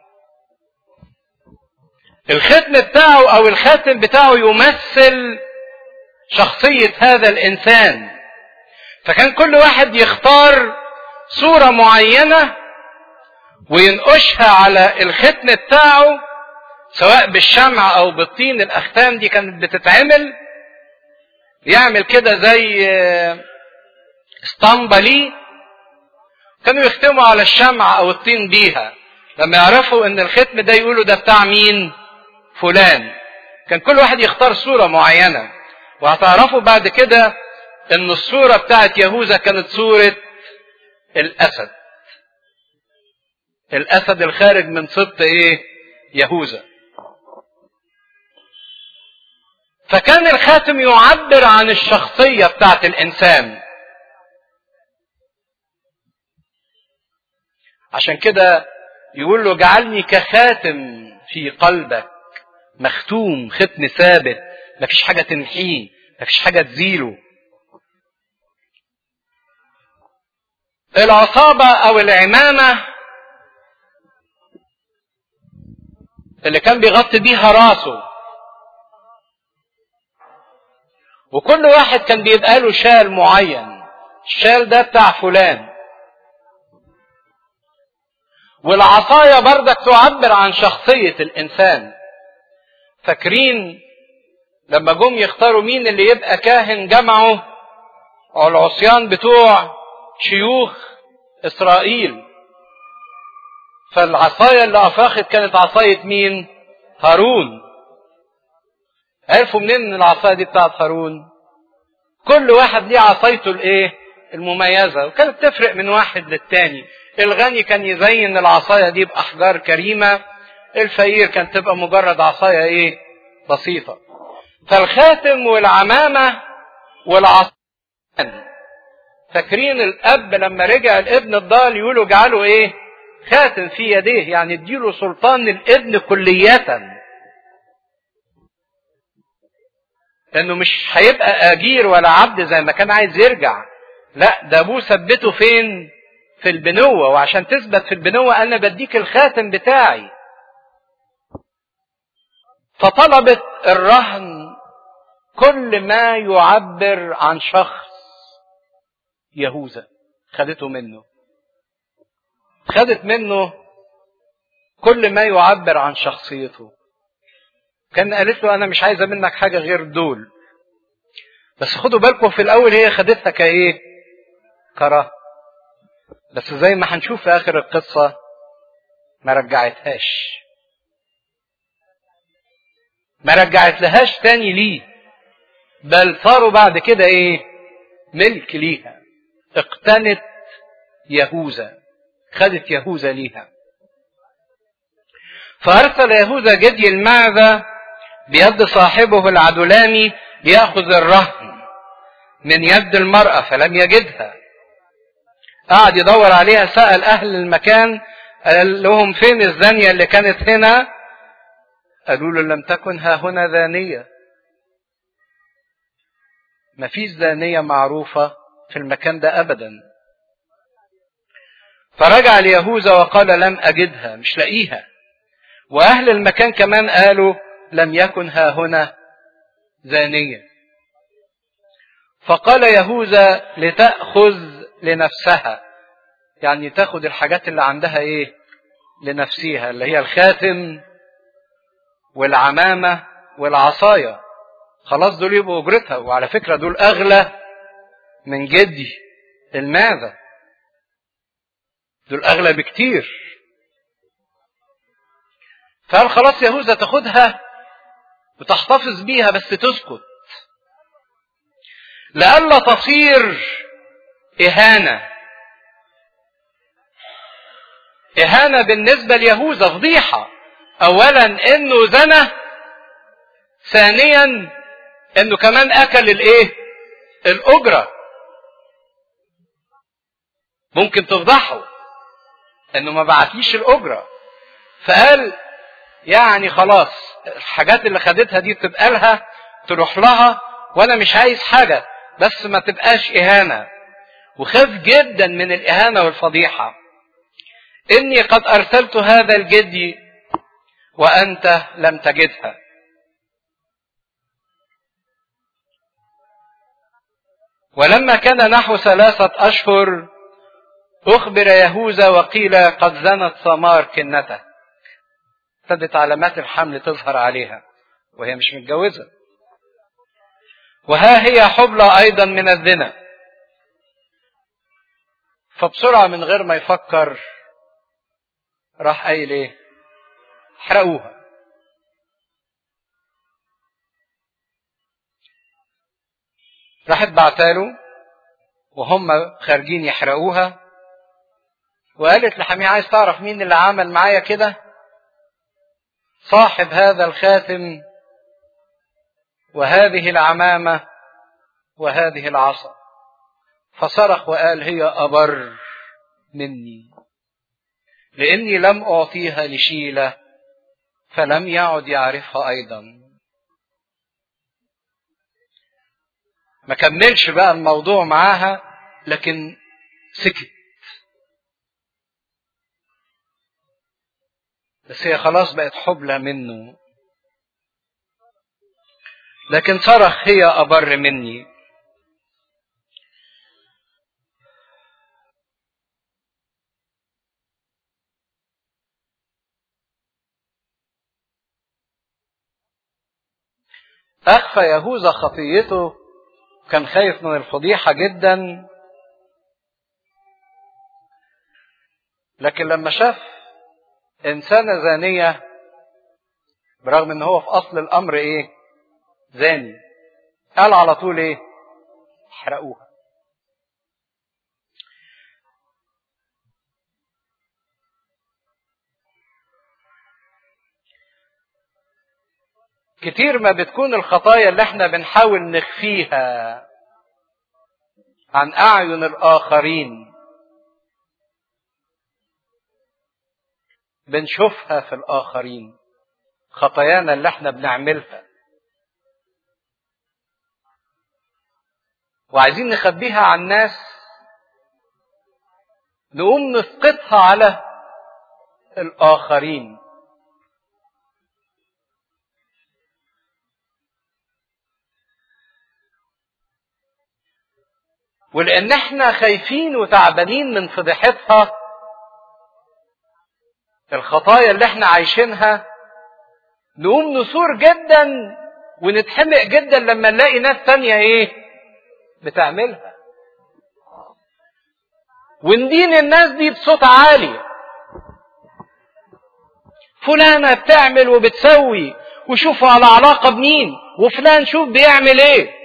الختم بتاعه أو الخاتم بتاعه يمثل شخصية هذا الإنسان فكان كل واحد يختار صورة معينة وينقشها على الختم بتاعه سواء بالشمع او بالطين الاختام دي كانت بتتعمل يعمل كده زي اسطمبة ليه كانوا يختموا على الشمع او الطين بيها لما يعرفوا ان الختم ده يقولوا ده بتاع مين فلان كان كل واحد يختار صورة معينة وهتعرفوا بعد كده ان الصورة بتاعت يهوذا كانت صورة الاسد الاسد الخارج من سبط ايه يهوذا فكان الخاتم يعبر عن الشخصية بتاعت الانسان عشان كده يقول له اجعلني كخاتم في قلبك مختوم ختم ثابت مفيش حاجة تنحيه مفيش حاجة تزيله العصابة او العمامة اللي كان بيغطي بيها راسه وكل واحد كان بيبقى له شال معين الشال ده بتاع فلان والعصاية بردك تعبر عن شخصية الإنسان فاكرين لما جم يختاروا مين اللي يبقى كاهن جمعوا العصيان بتوع شيوخ إسرائيل فالعصاية اللي أفاخت كانت عصاية مين؟ هارون عرفوا منين ان العصاية دي بتاعت هارون؟ كل واحد ليه عصايته الايه؟ المميزة وكانت تفرق من واحد للتاني الغني كان يزين العصاية دي بأحجار كريمة الفقير كان تبقى مجرد عصاية ايه؟ بسيطة فالخاتم والعمامة والعصاية فاكرين الأب لما رجع الابن الضال يقولوا اجعلوا ايه؟ خاتم في يديه يعني اديله سلطان الابن كلية لانه مش هيبقى اجير ولا عبد زي ما كان عايز يرجع لا ده ابوه ثبته فين في البنوة وعشان تثبت في البنوة انا بديك الخاتم بتاعي فطلبت الرهن كل ما يعبر عن شخص يهوذا خدته منه خدت منه كل ما يعبر عن شخصيته كان قالت له انا مش عايزه منك حاجه غير دول بس خدوا بالكم في الاول هي خدتها كايه كراهه بس زي ما هنشوف في اخر القصه ما رجعتهاش ما رجعت لهاش تاني ليه بل صاروا بعد كده ايه ملك ليها اقتنت يهوذا خدت يهوذا ليها فأرسل يهوذا جدي المعذة بيد صاحبه العدلاني ليأخذ الرهن من يد المرأة فلم يجدها قعد يدور عليها سأل أهل المكان قال لهم فين الزانية اللي كانت هنا قالوا له لم تكن ها هنا زانية ما فيش زانية معروفة في المكان ده أبدا فرجع ليهوذا وقال لم أجدها مش لاقيها وأهل المكان كمان قالوا لم يكن ها هنا زانية فقال يهوذا لتأخذ لنفسها يعني تاخد الحاجات اللي عندها ايه لنفسها اللي هي الخاتم والعمامة والعصاية خلاص دول يبقوا اجرتها وعلى فكرة دول اغلى من جدي الماذا دول اغلى بكتير فقال خلاص يهوذا تاخدها وتحتفظ بيها بس تسكت لئلا تصير إهانة إهانة بالنسبة ليهوذا فضيحة أولا إنه زنى ثانيا إنه كمان أكل الإيه؟ الأجرة ممكن تفضحه إنه ما بعتليش الأجرة فقال يعني خلاص الحاجات اللي خدتها دي تبقى لها تروح لها وانا مش عايز حاجة بس ما تبقاش اهانة وخاف جدا من الاهانة والفضيحة اني قد ارسلت هذا الجدي وانت لم تجدها ولما كان نحو ثلاثة اشهر اخبر يهوذا وقيل قد زنت ثمار كنته ابتدت علامات الحمل تظهر عليها وهي مش متجوزة وها هي حبلى أيضا من الزنا فبسرعة من غير ما يفكر راح قايل ايه احرقوها راحت بعتاله وهم خارجين يحرقوها وقالت لحميه عايز تعرف مين اللي عمل معايا كده صاحب هذا الخاتم وهذه العمامة وهذه العصا فصرخ وقال هي أبر مني لأني لم أعطيها لشيلة فلم يعد يعرفها أيضا ما كملش بقى الموضوع معاها لكن سكت بس هي خلاص بقت حبلى منه لكن صرخ هي أبر مني أخفى يهوذا خطيته كان خايف من الفضيحة جدا لكن لما شاف إنسانة زانية برغم إن هو في أصل الأمر إيه؟ زاني قال على طول إيه؟ احرقوها كتير ما بتكون الخطايا اللي احنا بنحاول نخفيها عن اعين الاخرين بنشوفها في الاخرين خطايانا اللي احنا بنعملها وعايزين نخبيها عن الناس نقوم نسقطها على الاخرين ولان احنا خايفين وتعبانين من فضيحتها الخطايا اللي احنا عايشينها نقوم نثور جدا ونتحمق جدا لما نلاقي ناس تانية ايه بتعملها وندين الناس دي بصوت عالي فلانة بتعمل وبتسوي وشوفوا على علاقة بمين وفلان شوف بيعمل ايه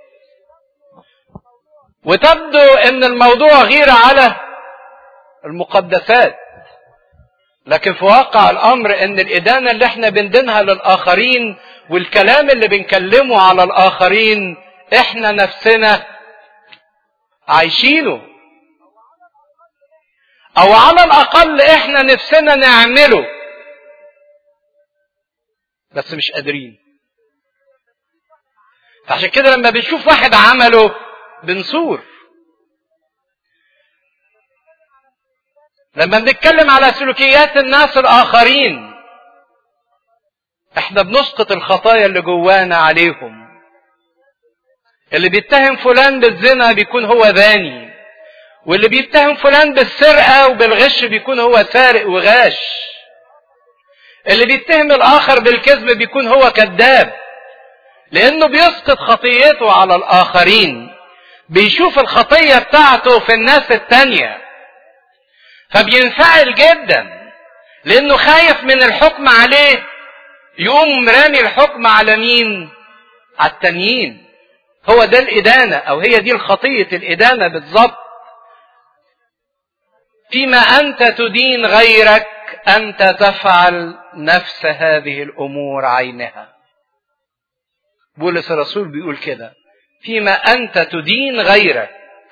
وتبدو ان الموضوع غير على المقدسات لكن في واقع الامر ان الادانه اللي احنا بندينها للاخرين والكلام اللي بنكلمه على الاخرين احنا نفسنا عايشينه او على الاقل احنا نفسنا نعمله بس مش قادرين فعشان كده لما بنشوف واحد عمله بنصور لما بنتكلم على سلوكيات الناس الاخرين احنا بنسقط الخطايا اللي جوانا عليهم اللي بيتهم فلان بالزنا بيكون هو ذاني واللي بيتهم فلان بالسرقة وبالغش بيكون هو سارق وغاش اللي بيتهم الاخر بالكذب بيكون هو كذاب لانه بيسقط خطيته على الاخرين بيشوف الخطية بتاعته في الناس التانية فبينفعل جدا لانه خايف من الحكم عليه يقوم رامي الحكم على مين على التانيين هو ده الإدانة أو هي دي الخطية الإدانة بالظبط فيما أنت تدين غيرك أنت تفعل نفس هذه الأمور عينها بولس الرسول بيقول كده فيما أنت تدين غيرك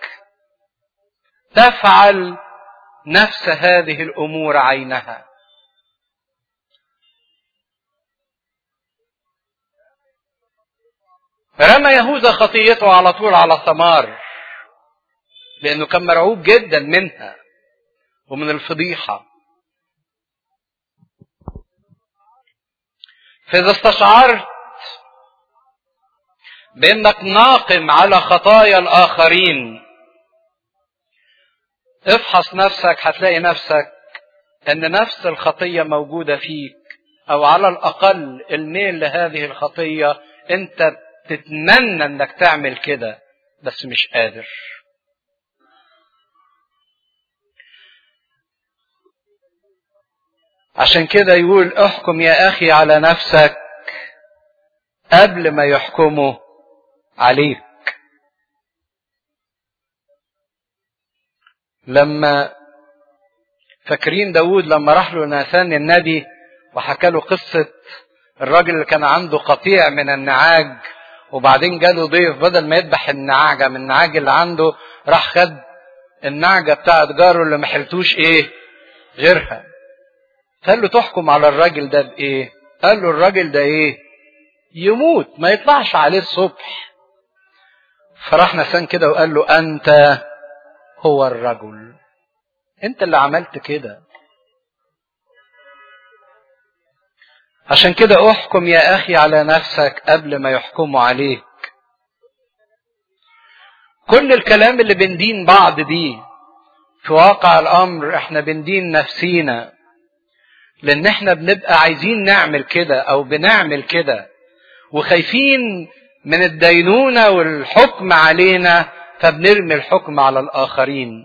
تفعل نفس هذه الأمور عينها رمى يهوذا خطيته على طول على ثمار لأنه كان مرعوب جدا منها ومن الفضيحة فإذا استشعرت بأنك ناقم على خطايا الآخرين افحص نفسك هتلاقي نفسك أن نفس الخطية موجودة فيك أو على الأقل الميل لهذه الخطية أنت تتمنى أنك تعمل كده بس مش قادر عشان كده يقول احكم يا اخي على نفسك قبل ما يحكموا عليك لما فاكرين داود لما راح له ناثان النبي وحكى له قصة الراجل اللي كان عنده قطيع من النعاج وبعدين جاله ضيف بدل ما يذبح النعاجة من النعاج اللي عنده راح خد النعجة بتاعت جاره اللي ما حلتوش ايه غيرها قال له تحكم على الراجل ده بايه قال له الراجل ده ايه يموت ما يطلعش عليه الصبح فراح نسان كده وقال له انت هو الرجل انت اللي عملت كده عشان كده احكم يا اخي على نفسك قبل ما يحكموا عليك كل الكلام اللي بندين بعض بيه في واقع الامر احنا بندين نفسينا لان احنا بنبقى عايزين نعمل كده او بنعمل كده وخايفين من الدينونة والحكم علينا فبنرمي الحكم على الآخرين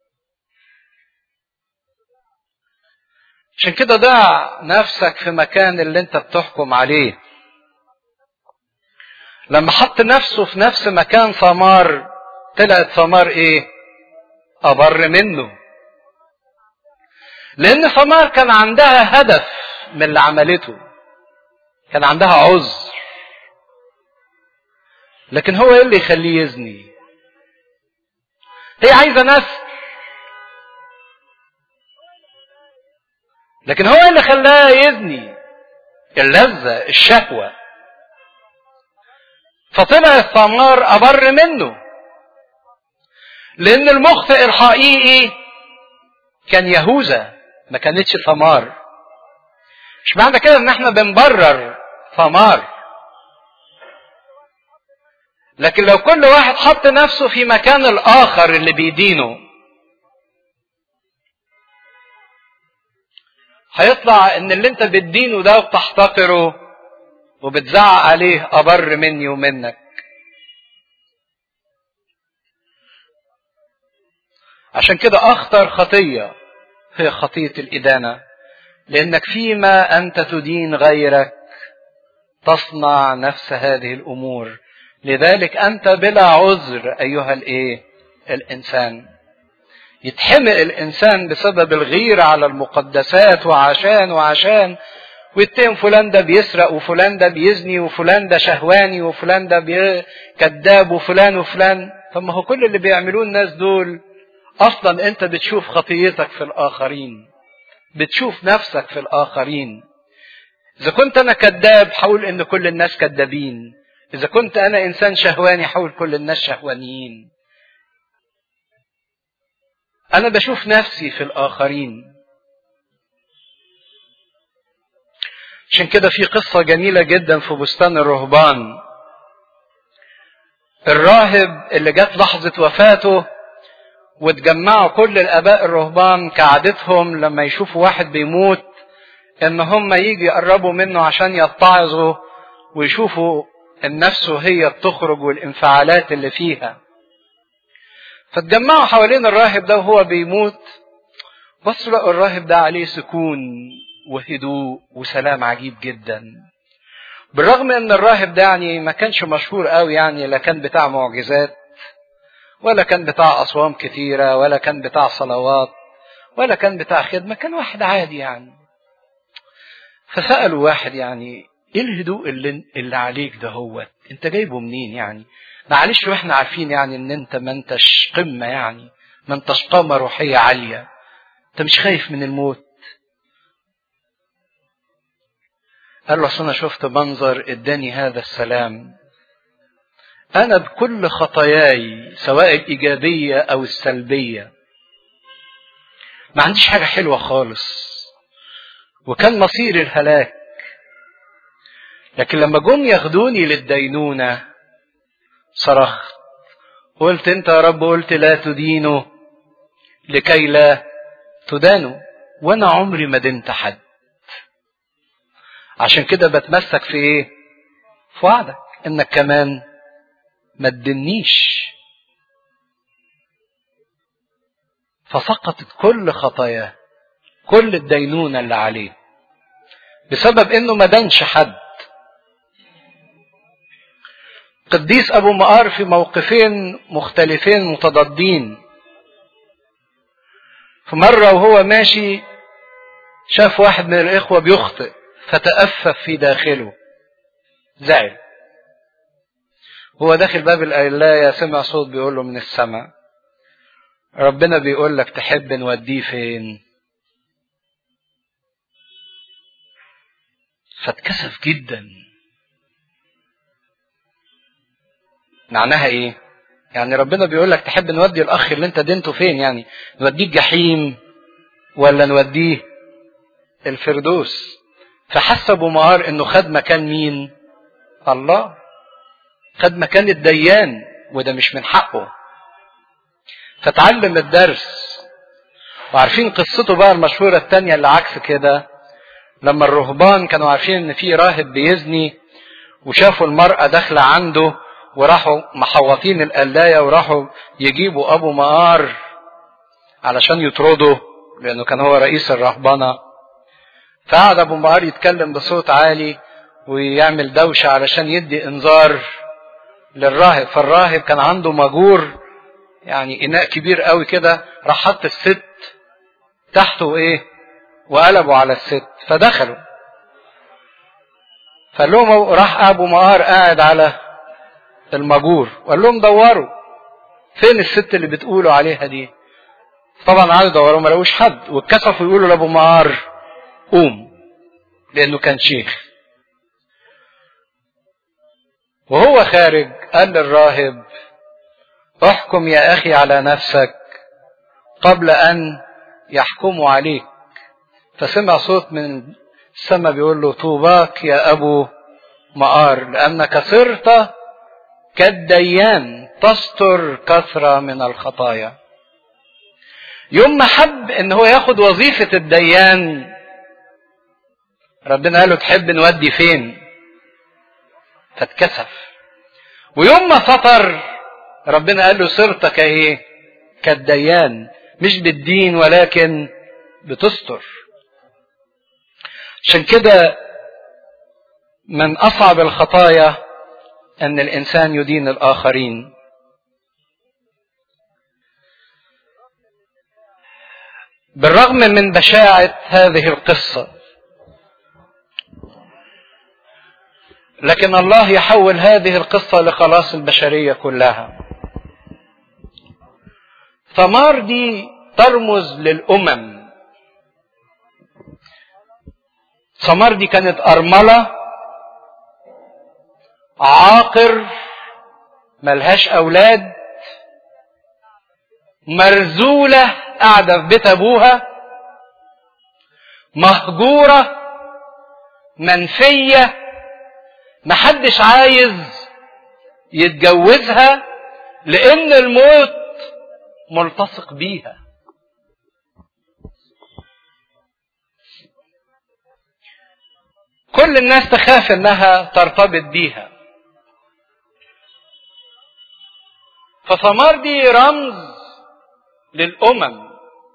عشان كده ضع نفسك في مكان اللي انت بتحكم عليه لما حط نفسه في نفس مكان ثمار طلعت ثمار ايه أبر منه لأن ثمار كان عندها هدف من اللي عملته كان عندها عذر لكن هو ايه اللي يخليه يزني هي عايزه نسل لكن هو اللي خلاها يزني اللذة الشهوة فطلع الثمار أبر منه لأن المخطئ الحقيقي كان يهوذا ما كانتش ثمار مش معنى كده ان احنا بنبرر ثمار لكن لو كل واحد حط نفسه في مكان الآخر اللي بيدينه هيطلع ان اللي انت بتدينه ده وبتحتقره وبتزعق عليه أبر مني ومنك عشان كده أخطر خطية هي خطية الإدانة لأنك فيما أنت تدين غيرك تصنع نفس هذه الأمور لذلك أنت بلا عذر أيها الإيه؟ الإنسان. يتحمق الإنسان بسبب الغيرة على المقدسات وعشان وعشان ويتهم فلان ده بيسرق وفلان ده بيزني وفلان ده شهواني وفلان ده كذاب وفلان وفلان طب ما هو كل اللي بيعملوه الناس دول اصلا انت بتشوف خطيتك في الاخرين بتشوف نفسك في الاخرين اذا كنت انا كذاب حول ان كل الناس كذابين إذا كنت أنا إنسان شهواني حول كل الناس شهوانيين. أنا بشوف نفسي في الآخرين. عشان كده في قصة جميلة جدا في بستان الرهبان. الراهب اللي جت لحظة وفاته واتجمعوا كل الآباء الرهبان كعادتهم لما يشوفوا واحد بيموت إن هم يجي يقربوا منه عشان يتعظوا ويشوفوا النفس وهي بتخرج والانفعالات اللي فيها فتجمعوا حوالين الراهب ده وهو بيموت بصوا لقوا الراهب ده عليه سكون وهدوء وسلام عجيب جدا بالرغم ان الراهب ده يعني ما كانش مشهور قوي يعني لا كان بتاع معجزات ولا كان بتاع اصوام كتيره ولا كان بتاع صلوات ولا كان بتاع خدمه كان واحد عادي يعني فسالوا واحد يعني ايه الهدوء اللي, اللي عليك ده هو انت جايبه منين يعني معلش واحنا عارفين يعني ان انت ما انتش قمة يعني ما انتش قامة روحية عالية انت مش خايف من الموت قال له انا شفت منظر اداني هذا السلام انا بكل خطاياي سواء الايجابية او السلبية ما عنديش حاجة حلوة خالص وكان مصير الهلاك لكن لما جم ياخدوني للدينونة صرخت قلت انت يا رب قلت لا تدينوا لكي لا تدانوا وانا عمري ما دنت حد عشان كده بتمسك في ايه في وعدك انك كمان ما تدنيش فسقطت كل خطاياه كل الدينونة اللي عليه بسبب انه ما دانش حد قديس ابو مقار في موقفين مختلفين متضادين في مرة وهو ماشي شاف واحد من الاخوة بيخطئ فتأفف في داخله زعل هو داخل باب القلاية سمع صوت بيقول له من السماء ربنا بيقول لك تحب نوديه فين فاتكسف جدا معناها ايه يعني ربنا بيقول لك تحب نودي الاخ اللي انت دينته فين يعني نوديه الجحيم ولا نوديه الفردوس فحس ابو مهار انه خد مكان مين الله خد مكان الديان وده مش من حقه فتعلم الدرس وعارفين قصته بقى المشهورة التانية اللي عكس كده لما الرهبان كانوا عارفين ان في راهب بيزني وشافوا المرأة داخلة عنده وراحوا محوطين القلاية وراحوا يجيبوا أبو مقار علشان يطردوا لأنه كان هو رئيس الرهبنة فقعد أبو مقار يتكلم بصوت عالي ويعمل دوشة علشان يدي إنذار للراهب فالراهب كان عنده مجور يعني إناء كبير قوي كده راح حط الست تحته إيه وقلبوا على الست فدخلوا فقال لهم راح ابو مقار قاعد على المجور وقال لهم دوروا فين الست اللي بتقولوا عليها دي طبعا قعدوا يدوروا ما لقوش حد واتكسفوا يقولوا لابو مقار قوم لانه كان شيخ وهو خارج قال للراهب احكم يا اخي على نفسك قبل ان يحكموا عليك فسمع صوت من السماء بيقول له طوباك يا ابو مقار لانك صرت كالديان تستر كثرة من الخطايا يوم ما حب ان هو ياخد وظيفة الديان ربنا قال له تحب نودي فين فاتكسف ويوم ما سطر ربنا قال له صرت كايه كالديان مش بالدين ولكن بتستر عشان كده من اصعب الخطايا ان الانسان يدين الاخرين بالرغم من بشاعه هذه القصه لكن الله يحول هذه القصه لخلاص البشريه كلها ثمار دي ترمز للامم ثمار دي كانت ارمله عاقر ملهاش اولاد مرزوله قاعده في بيت ابوها مهجوره منفيه محدش عايز يتجوزها لان الموت ملتصق بيها كل الناس تخاف انها ترتبط بيها فثمار دي رمز للامم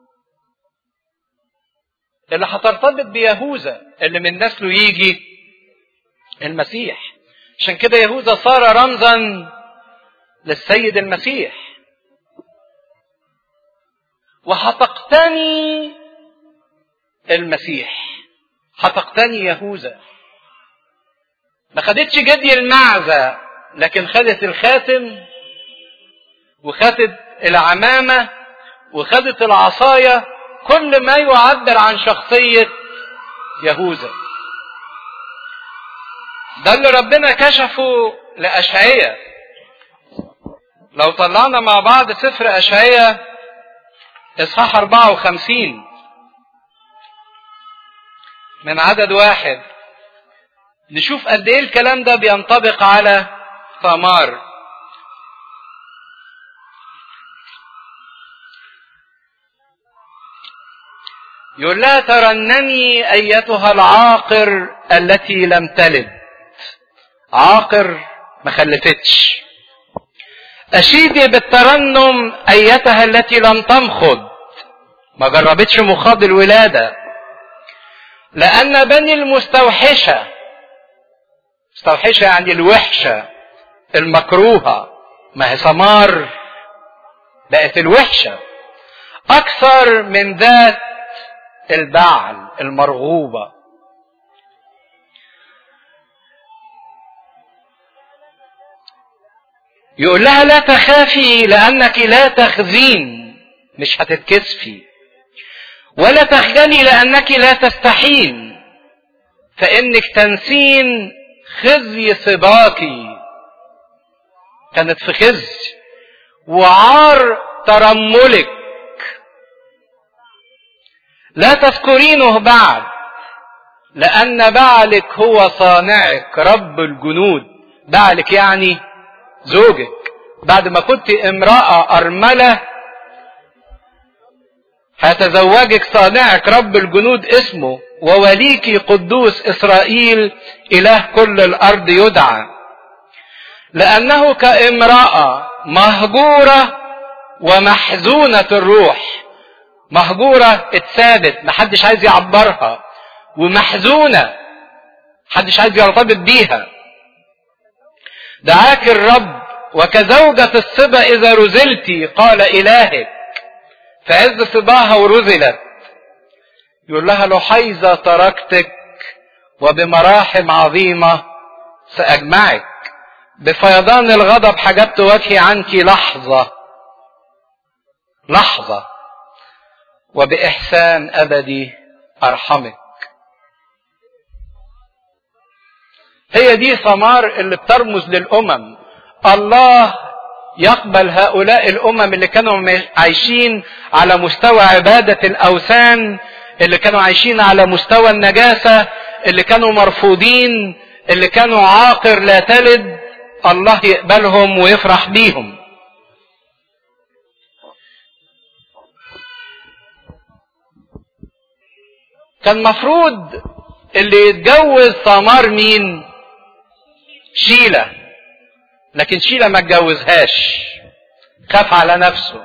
اللي هترتبط بيهوذا اللي من نسله يجي المسيح عشان كده يهوذا صار رمزا للسيد المسيح وهتقتني المسيح هتقتني يهوذا ما خدتش جدي المعزة لكن خدت الخاتم وخدت العمامة وخدت العصاية كل ما يعبر عن شخصية يهوذا ده اللي ربنا كشفه لأشعية لو طلعنا مع بعض سفر أشعية إصحاح 54 من عدد واحد نشوف قد ايه الكلام ده بينطبق على ثمار يقول لها ترنمي ايتها العاقر التي لم تلد عاقر ما خلفتش اشيدي بالترنم ايتها التي لم تمخض ما جربتش مخاض الولاده لان بني المستوحشه مستوحشه يعني الوحشه المكروهه ما هي ثمار بقت الوحشه اكثر من ذات البعل المرغوبه يقول لها لا تخافي لانك لا تخزين مش هتتكسفي ولا تخجلي لانك لا تستحين فانك تنسين خزي سباكي كانت في خزي وعار ترملك لا تذكرينه بعد لأن بعلك هو صانعك رب الجنود بعلك يعني زوجك بعد ما كنت امرأة أرملة هتزوجك صانعك رب الجنود اسمه ووليك قدوس إسرائيل إله كل الأرض يدعى لأنه كامرأة مهجورة ومحزونة الروح مهجورة اتثابت محدش عايز يعبرها ومحزونة محدش عايز يرتبط بيها دعاك الرب وكزوجة الصبا إذا رزلتي قال إلهك في عز صباها ورزلت يقول لها لحيظة تركتك وبمراحم عظيمة سأجمعك بفيضان الغضب حجبت وجهي عنك لحظة لحظة وبإحسان أبدي أرحمك هي دي ثمار اللي بترمز للأمم الله يقبل هؤلاء الأمم اللي كانوا عايشين على مستوى عبادة الأوثان اللي كانوا عايشين على مستوى النجاسة اللي كانوا مرفوضين اللي كانوا عاقر لا تلد الله يقبلهم ويفرح بيهم كان مفروض اللي يتجوز ثمار مين شيلة لكن شيلة ما اتجوزهاش خاف على نفسه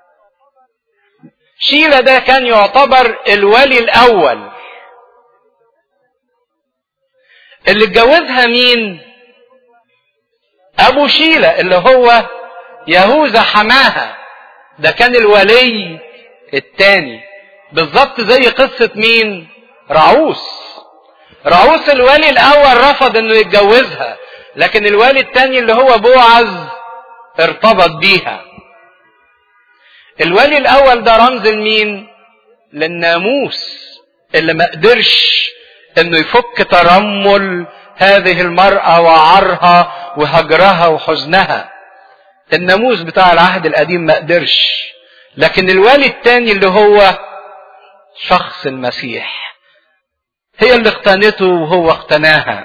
شيلة ده كان يعتبر الولي الأول اللي اتجوزها مين أبو شيلة اللي هو يهوذا حماها ده كان الولي الثاني بالظبط زي قصة مين رعوس رعوس الولي الأول رفض إنه يتجوزها لكن الولي الثاني اللي هو بوعز ارتبط بيها الولي الأول ده رمز لمين للناموس اللي ما قدرش انه يفك ترمل هذه المرأة وعرها وهجرها وحزنها الناموس بتاع العهد القديم ما قدرش لكن الولي الثاني اللي هو شخص المسيح هي اللي اقتنته وهو اقتناها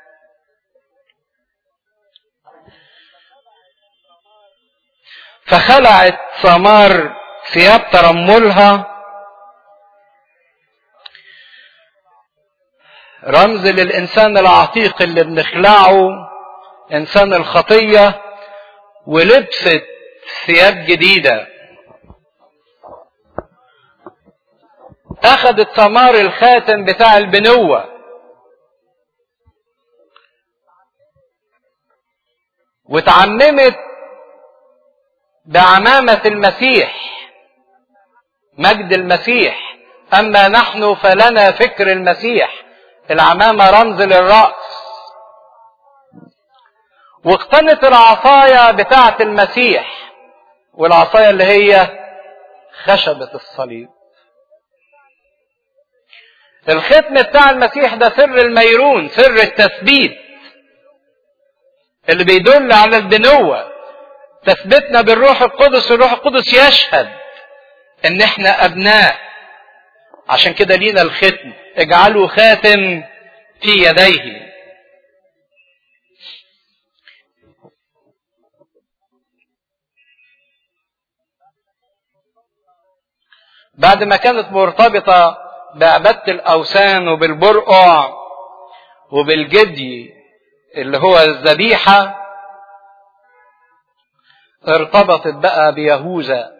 فخلعت ثمار ثياب ترملها رمز للإنسان العتيق اللي بنخلعه إنسان الخطية ولبست ثياب جديدة أخذت ثمار الخاتم بتاع البنوة وتعممت بعمامة المسيح مجد المسيح أما نحن فلنا فكر المسيح العمامة رمز للرأس واقتنت العصاية بتاعة المسيح والعصاية اللي هي خشبة الصليب الختم بتاع المسيح ده سر الميرون سر التثبيت اللي بيدل على البنوة تثبتنا بالروح القدس الروح القدس يشهد ان احنا ابناء عشان كده لينا الختم اجعلوا خاتم في يديه بعد ما كانت مرتبطة بعبادة الأوثان وبالبرقع وبالجدي اللي هو الذبيحة ارتبطت بقى بيهوذا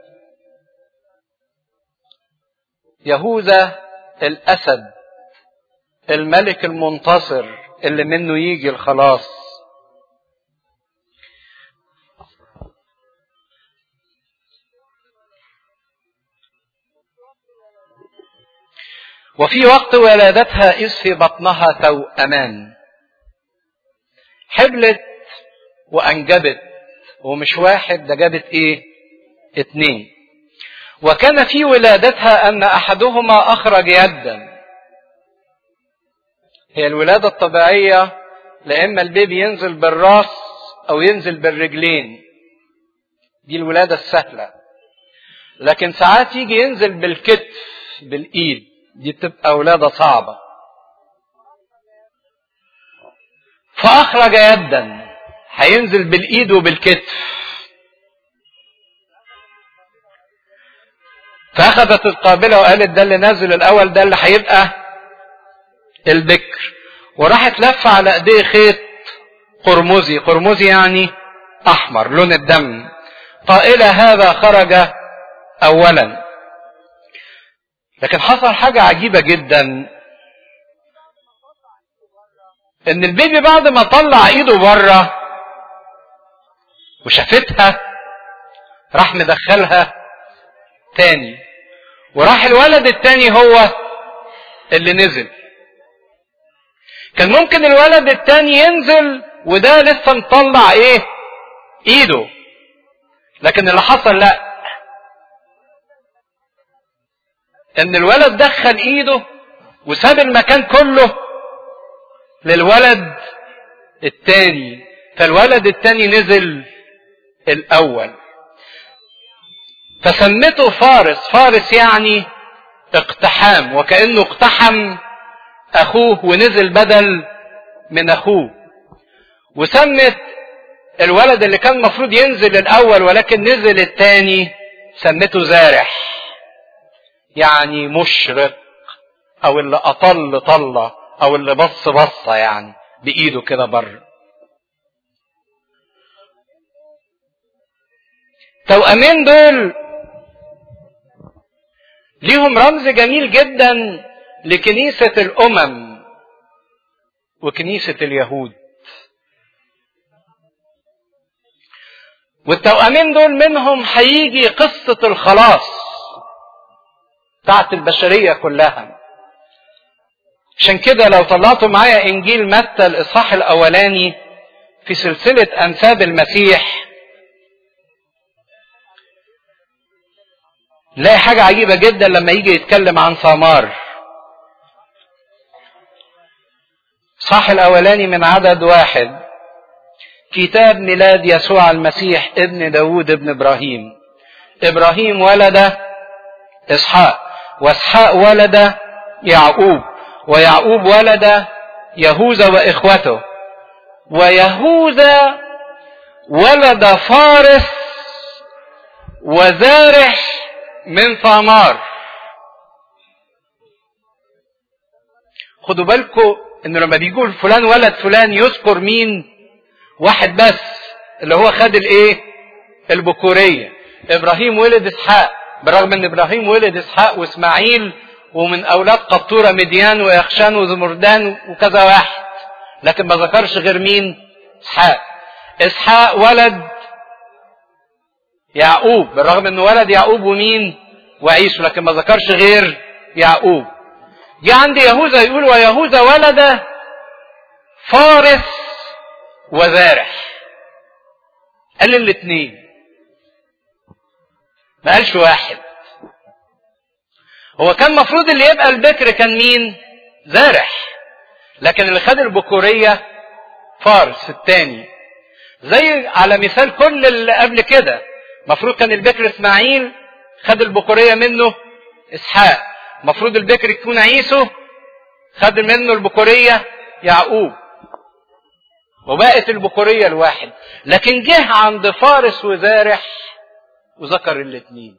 يهوذا الأسد الملك المنتصر اللي منه يجي الخلاص وفي وقت ولادتها إذ في بطنها توأمان حبلت وأنجبت ومش واحد ده جابت إيه؟ اتنين وكان في ولادتها أن أحدهما أخرج يدا هي الولادة الطبيعية لإما البيبي ينزل بالراس أو ينزل بالرجلين دي الولادة السهلة لكن ساعات يجي ينزل بالكتف بالإيد دي بتبقى ولادة صعبة فأخرج يدا هينزل بالإيد وبالكتف فأخذت القابلة وقالت ده اللي نازل الأول ده اللي هيبقى البكر وراحت لفة على ايديه خيط قرمزي قرمزي يعني احمر لون الدم قائلة هذا خرج اولا لكن حصل حاجة عجيبة جدا ان البيبي بعد ما طلع ايده بره وشافتها راح مدخلها تاني وراح الولد التاني هو اللي نزل كان ممكن الولد التاني ينزل وده لسه مطلع ايه ايده لكن اللي حصل لا ان الولد دخل ايده وساب المكان كله للولد التاني فالولد التاني نزل الاول فسمته فارس فارس يعني اقتحام وكانه اقتحم اخوه ونزل بدل من اخوه وسمت الولد اللي كان المفروض ينزل الاول ولكن نزل الثاني سمته زارح يعني مشرق او اللي اطل طله او اللي بص بصه يعني بايده كده بره توأمين دول ليهم رمز جميل جدا لكنيسة الأمم وكنيسة اليهود والتوأمين دول منهم هيجي قصة الخلاص بتاعت البشرية كلها عشان كده لو طلعتوا معايا إنجيل متى الإصحاح الأولاني في سلسلة أنساب المسيح نلاقي حاجة عجيبة جدا لما يجي يتكلم عن ثمار صح الأولاني من عدد واحد كتاب ميلاد يسوع المسيح ابن داود ابن إبراهيم إبراهيم ولد إسحاق وإسحاق ولد يعقوب ويعقوب ولد يهوذا وإخوته ويهوذا ولد فارس وزارح من ثمار خدوا بالكم انه لما بيقول فلان ولد فلان يذكر مين واحد بس اللي هو خد الايه البكوريه ابراهيم ولد اسحاق بالرغم ان ابراهيم ولد اسحاق واسماعيل ومن اولاد قطوره مديان واخشان وزمردان وكذا واحد لكن ما ذكرش غير مين اسحاق اسحاق ولد يعقوب بالرغم انه ولد يعقوب ومين وعيسو لكن ما ذكرش غير يعقوب جه عند يهوذا يقول ويهوذا ولد فارس وزارح قال الاثنين ما قالش واحد هو كان مفروض اللي يبقى البكر كان مين زارح لكن اللي خد البكورية فارس الثاني زي على مثال كل اللي قبل كده مفروض كان البكر اسماعيل خد البكورية منه اسحاق مفروض البكر يكون عيسو خد منه البكورية يعقوب وبقت البكورية الواحد لكن جه عند فارس وزارح وذكر الاثنين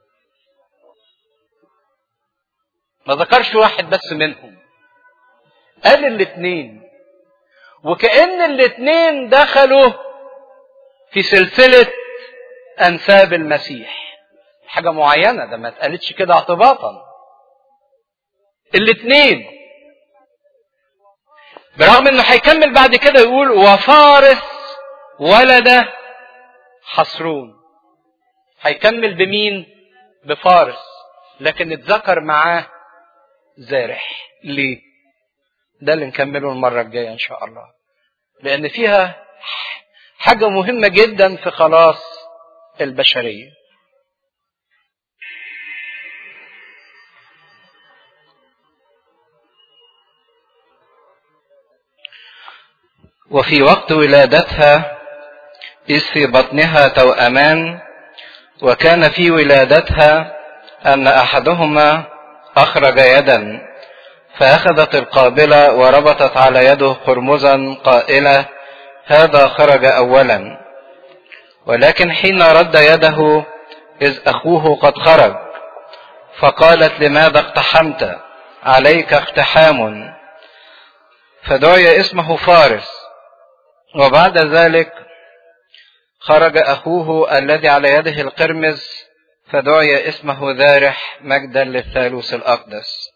ما ذكرش واحد بس منهم قال الاثنين وكأن الاثنين دخلوا في سلسلة أنساب المسيح حاجة معينة ده ما اتقالتش كده اعتباطا الاثنين برغم انه هيكمل بعد كده يقول وفارس ولد حصرون هيكمل بمين بفارس لكن اتذكر معاه زارح ليه ده اللي نكمله المرة الجاية ان شاء الله لان فيها حاجة مهمة جدا في خلاص البشرية وفي وقت ولادتها إذ في بطنها توأمان وكان في ولادتها أن أحدهما أخرج يدا فأخذت القابلة وربطت على يده قرمزا قائلة هذا خرج اولا ولكن حين رد يده اذ اخوه قد خرج فقالت لماذا اقتحمت عليك اقتحام فدعي اسمه فارس وبعد ذلك خرج اخوه الذي على يده القرمز فدعي اسمه ذارح مجدا للثالوث الاقدس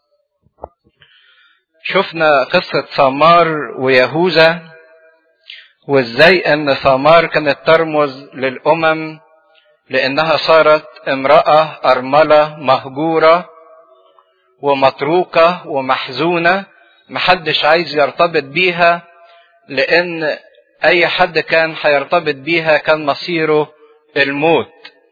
شفنا قصة سمار ويهوذا وازاي ان ثمار كانت ترمز للامم لانها صارت امرأة ارملة مهجورة ومتروكة ومحزونة محدش عايز يرتبط بيها لان اي حد كان هيرتبط بيها كان مصيره الموت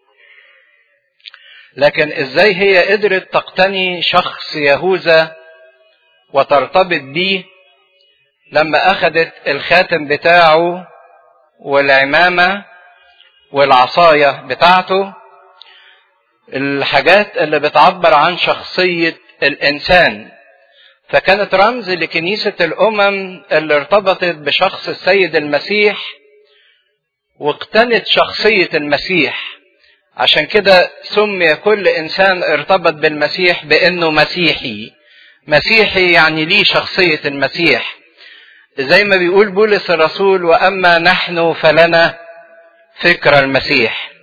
لكن ازاي هي قدرت تقتني شخص يهوذا وترتبط بيه لما اخذت الخاتم بتاعه والعمامة والعصاية بتاعته الحاجات اللي بتعبر عن شخصية الانسان فكانت رمز لكنيسة الامم اللي ارتبطت بشخص السيد المسيح واقتنت شخصية المسيح عشان كده سمي كل انسان ارتبط بالمسيح بانه مسيحي مسيحي يعني ليه شخصية المسيح زي ما بيقول بولس الرسول واما نحن فلنا فكر المسيح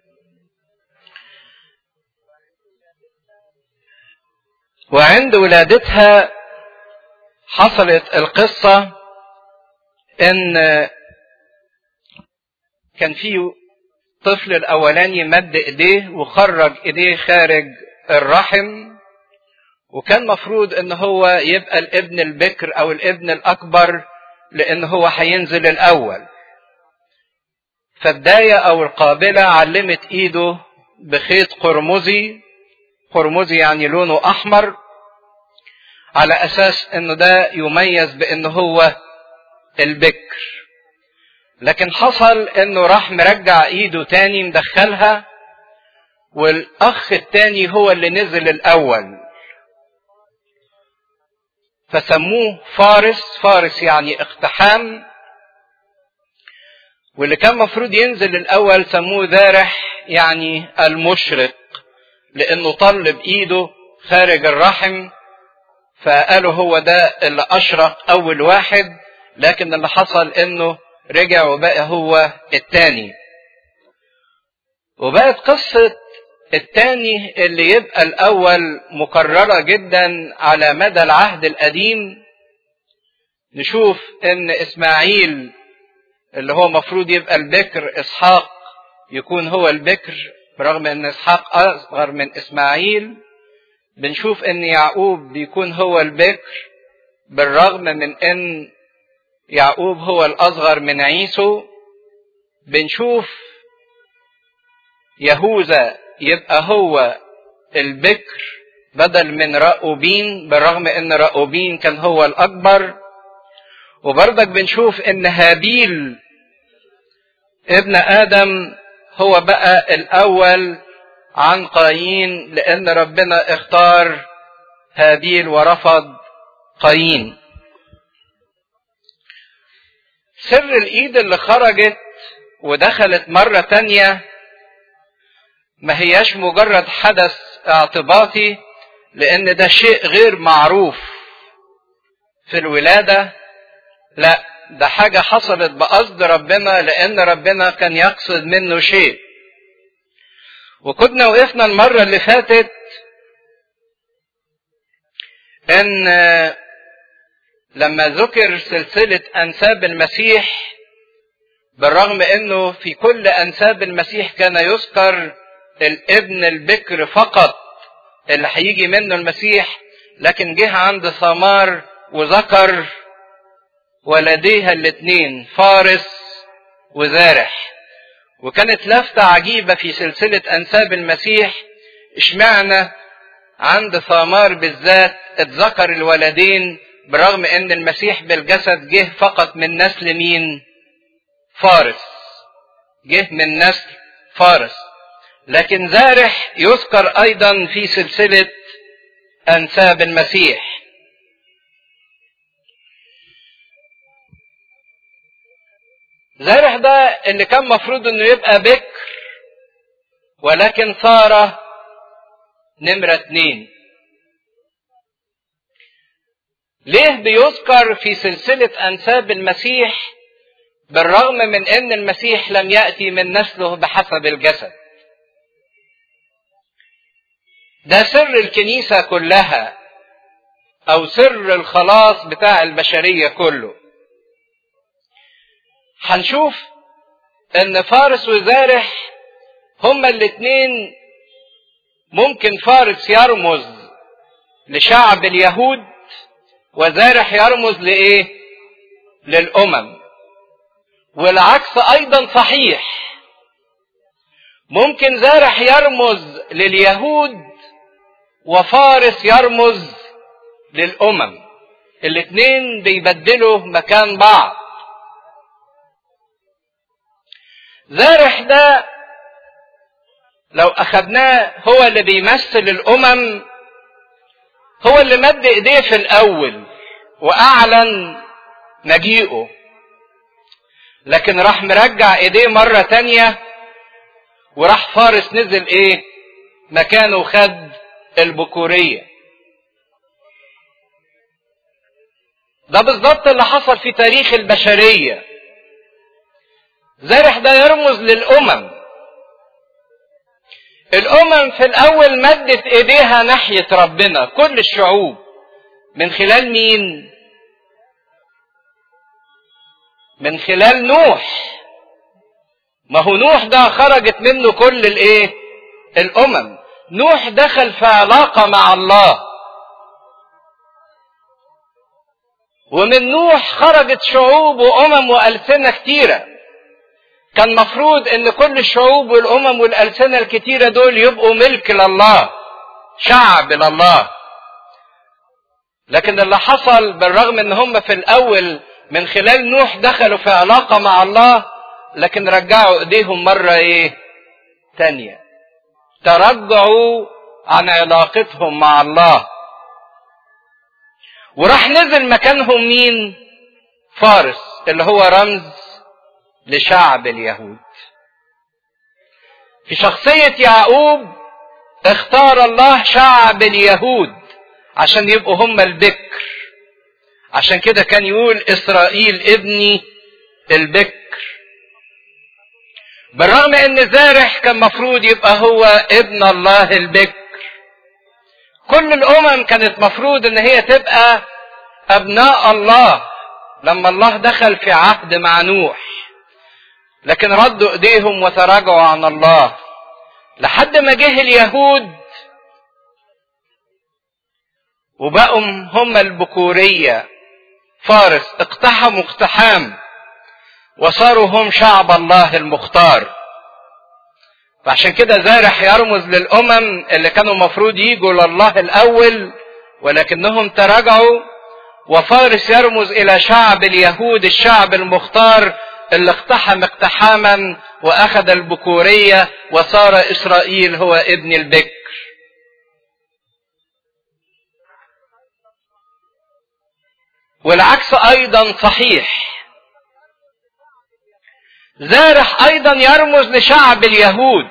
وعند ولادتها حصلت القصة ان كان في طفل الاولاني مد ايديه وخرج ايديه خارج الرحم وكان مفروض ان هو يبقى الابن البكر او الابن الاكبر لان هو هينزل الاول فالداية او القابلة علمت ايده بخيط قرمزي قرمزي يعني لونه احمر على اساس انه ده يميز بان هو البكر لكن حصل انه راح مرجع ايده تاني مدخلها والاخ التاني هو اللي نزل الاول فسموه فارس فارس يعني اقتحام واللي كان مفروض ينزل الاول سموه ذارح يعني المشرق لانه طل بايده خارج الرحم فقالوا هو ده اللي اشرق اول واحد لكن اللي حصل انه رجع وبقى هو التاني وبقت قصة التاني اللي يبقى الاول مكررة جدا على مدى العهد القديم نشوف ان اسماعيل اللي هو مفروض يبقى البكر اسحاق يكون هو البكر برغم ان اسحاق اصغر من اسماعيل بنشوف ان يعقوب بيكون هو البكر بالرغم من ان يعقوب هو الاصغر من عيسو بنشوف يهوذا يبقى هو البكر بدل من رأوبين بالرغم ان رأوبين كان هو الاكبر وبرضك بنشوف ان هابيل ابن ادم هو بقى الاول عن قايين لان ربنا اختار هابيل ورفض قايين سر الايد اللي خرجت ودخلت مرة تانية ما هياش مجرد حدث اعتباطي لان ده شيء غير معروف في الولادة لا ده حاجة حصلت بقصد ربنا لان ربنا كان يقصد منه شيء وكنا وقفنا المرة اللي فاتت ان لما ذكر سلسلة انساب المسيح بالرغم انه في كل انساب المسيح كان يذكر الابن البكر فقط اللي هيجي منه المسيح لكن جه عند ثمار وذكر ولديها الاثنين فارس وزارح وكانت لفتة عجيبة في سلسلة أنساب المسيح اشمعنى عند ثمار بالذات اتذكر الولدين برغم ان المسيح بالجسد جه فقط من نسل مين فارس جه من نسل فارس لكن زارح يذكر ايضا في سلسلة انساب المسيح زارح ده اللي كان مفروض انه يبقى بكر ولكن صار نمرة اتنين ليه بيذكر في سلسلة أنساب المسيح بالرغم من أن المسيح لم يأتي من نسله بحسب الجسد ده سر الكنيسة كلها أو سر الخلاص بتاع البشرية كله هنشوف ان فارس وزارح هما الاتنين ممكن فارس يرمز لشعب اليهود وزارح يرمز لايه للامم والعكس ايضا صحيح ممكن زارح يرمز لليهود وفارس يرمز للامم الاتنين بيبدلوا مكان بعض زارح ده لو اخدناه هو اللي بيمثل الامم هو اللي مد ايديه في الاول واعلن مجيئه لكن راح مرجع ايديه مرة تانية وراح فارس نزل ايه مكانه خد البكورية ده بالظبط اللي حصل في تاريخ البشريه زارح ده يرمز للأمم الأمم في الأول مدت إيديها ناحية ربنا كل الشعوب من خلال مين؟ من خلال نوح ما هو نوح ده خرجت منه كل الايه؟ الأمم نوح دخل في علاقة مع الله ومن نوح خرجت شعوب وأمم وألسنة كتيرة كان مفروض ان كل الشعوب والامم والالسنه الكتيره دول يبقوا ملك لله شعب لله لكن اللي حصل بالرغم ان هم في الاول من خلال نوح دخلوا في علاقه مع الله لكن رجعوا ايديهم مره ايه تانية ترجعوا عن علاقتهم مع الله وراح نزل مكانهم مين فارس اللي هو رمز لشعب اليهود في شخصية يعقوب اختار الله شعب اليهود عشان يبقوا هم البكر عشان كده كان يقول اسرائيل ابني البكر بالرغم ان زارح كان مفروض يبقى هو ابن الله البكر كل الامم كانت مفروض ان هي تبقى ابناء الله لما الله دخل في عهد مع نوح لكن ردوا ايديهم وتراجعوا عن الله لحد ما جه اليهود وبقوا هم البكورية فارس اقتحموا اقتحام وصاروا هم شعب الله المختار فعشان كده زارح يرمز للأمم اللي كانوا مفروض يجوا لله الأول ولكنهم تراجعوا وفارس يرمز إلى شعب اليهود الشعب المختار اللي اقتحم اقتحاما واخذ البكوريه وصار اسرائيل هو ابن البكر والعكس ايضا صحيح زارح ايضا يرمز لشعب اليهود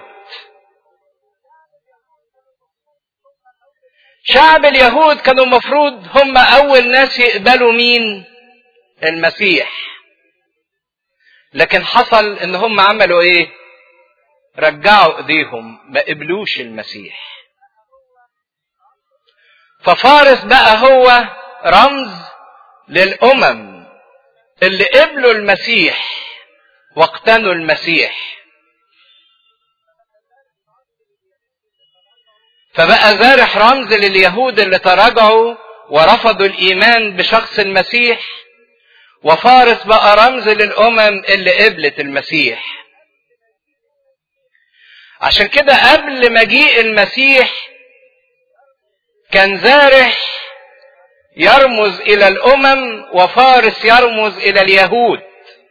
شعب اليهود كانوا مفروض هم اول ناس يقبلوا مين المسيح لكن حصل ان هم عملوا ايه رجعوا ايديهم ما قبلوش المسيح ففارس بقى هو رمز للامم اللي قبلوا المسيح واقتنوا المسيح فبقى زارح رمز لليهود اللي تراجعوا ورفضوا الايمان بشخص المسيح وفارس بقى رمز للامم اللي قبلت المسيح عشان كده قبل مجيء المسيح كان زارح يرمز الى الامم وفارس يرمز الى اليهود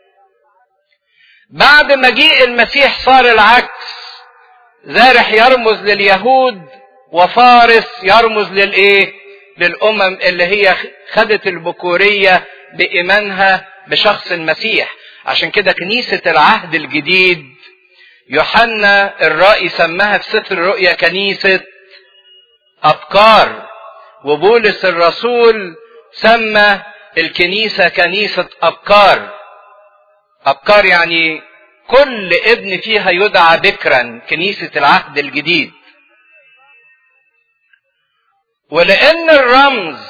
بعد مجيء المسيح صار العكس زارح يرمز لليهود وفارس يرمز للايه للامم اللي هي خدت البكوريه بايمانها بشخص المسيح عشان كده كنيسة العهد الجديد يوحنا الرائي سماها في سفر الرؤيا كنيسة أبكار وبولس الرسول سمى الكنيسة كنيسة أبكار أبكار يعني كل ابن فيها يدعى بكرا كنيسة العهد الجديد ولأن الرمز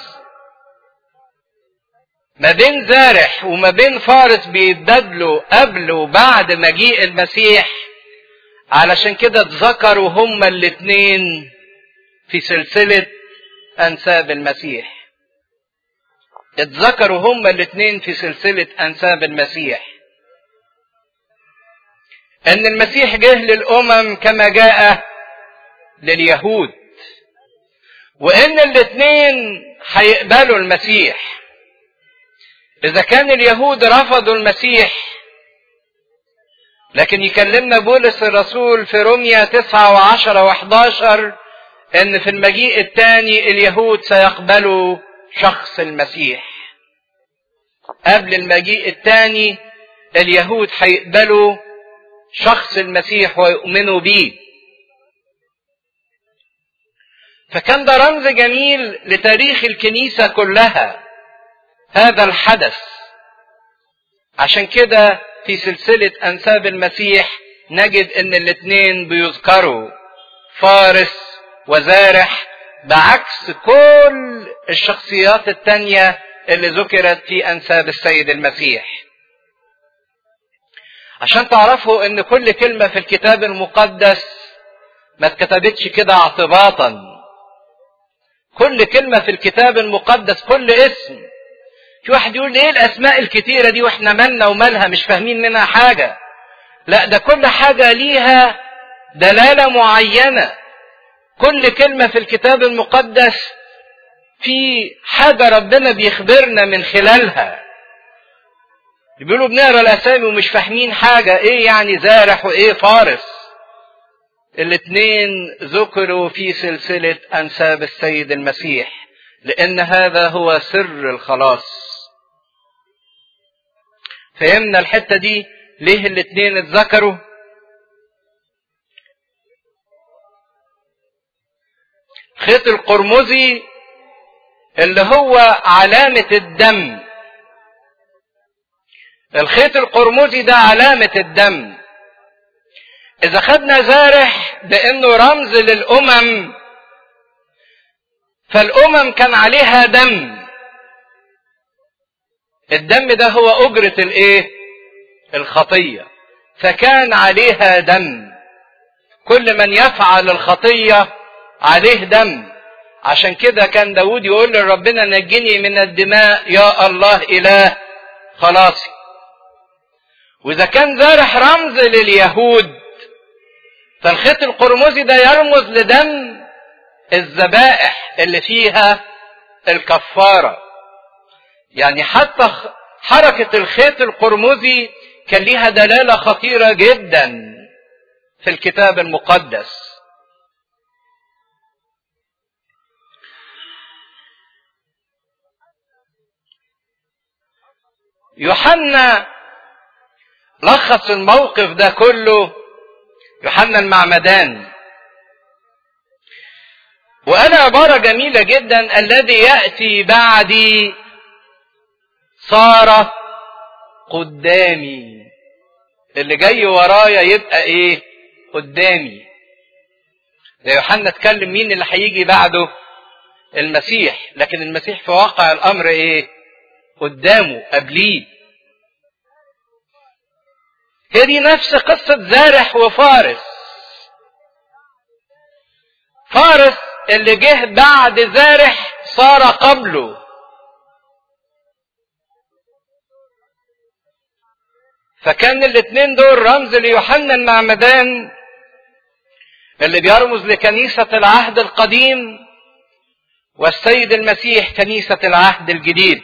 ما بين زارح وما بين فارس بيتبادلوا قبل وبعد مجيء المسيح علشان كده اتذكروا هما الاتنين في سلسلة أنساب المسيح اتذكروا هما الاتنين في سلسلة أنساب المسيح أن المسيح جه للأمم كما جاء لليهود وأن الاتنين هيقبلوا المسيح إذا كان اليهود رفضوا المسيح لكن يكلمنا بولس الرسول في روميا تسعة وعشرة وحداشر ان في المجيء الثاني اليهود سيقبلوا شخص المسيح قبل المجيء الثاني اليهود هيقبلوا شخص المسيح ويؤمنوا بيه فكان ده رمز جميل لتاريخ الكنيسة كلها هذا الحدث عشان كده في سلسلة أنساب المسيح نجد إن الاتنين بيذكروا فارس وزارح بعكس كل الشخصيات التانية اللي ذكرت في أنساب السيد المسيح عشان تعرفوا إن كل كلمة في الكتاب المقدس ما اتكتبتش كده اعتباطا كل كلمة في الكتاب المقدس كل اسم في واحد يقول ايه الاسماء الكتيرة دي واحنا مالنا ومالها مش فاهمين منها حاجة لا ده كل حاجة ليها دلالة معينة كل كلمة في الكتاب المقدس في حاجة ربنا بيخبرنا من خلالها بيقولوا بنقرا الاسامي ومش فاهمين حاجة ايه يعني زارح وايه فارس الاثنين ذكروا في سلسلة انساب السيد المسيح لان هذا هو سر الخلاص فهمنا الحته دي ليه الاثنين اتذكروا خيط القرمزي اللي هو علامة الدم الخيط القرمزي ده علامة الدم إذا خدنا زارح بأنه رمز للأمم فالأمم كان عليها دم الدم ده هو أجرة الإيه؟ الخطية فكان عليها دم كل من يفعل الخطية عليه دم عشان كده كان داود يقول لربنا نجني من الدماء يا الله إله خلاصي وإذا كان زارح رمز لليهود فالخيط القرمزي ده يرمز لدم الذبائح اللي فيها الكفارة يعني حتى حركة الخيط القرمزي كان ليها دلالة خطيرة جدا في الكتاب المقدس يوحنا لخص الموقف ده كله يوحنا المعمدان وقال عبارة جميلة جدا الذي يأتي بعدي صار قدامي اللي جاي ورايا يبقى ايه قدامي ده يوحنا اتكلم مين اللي هيجي بعده المسيح لكن المسيح في واقع الامر ايه قدامه قبليه هي دي نفس قصة زارح وفارس فارس اللي جه بعد زارح صار قبله فكان الاثنين دول رمز ليوحنا المعمدان اللي بيرمز لكنيسة العهد القديم والسيد المسيح كنيسة العهد الجديد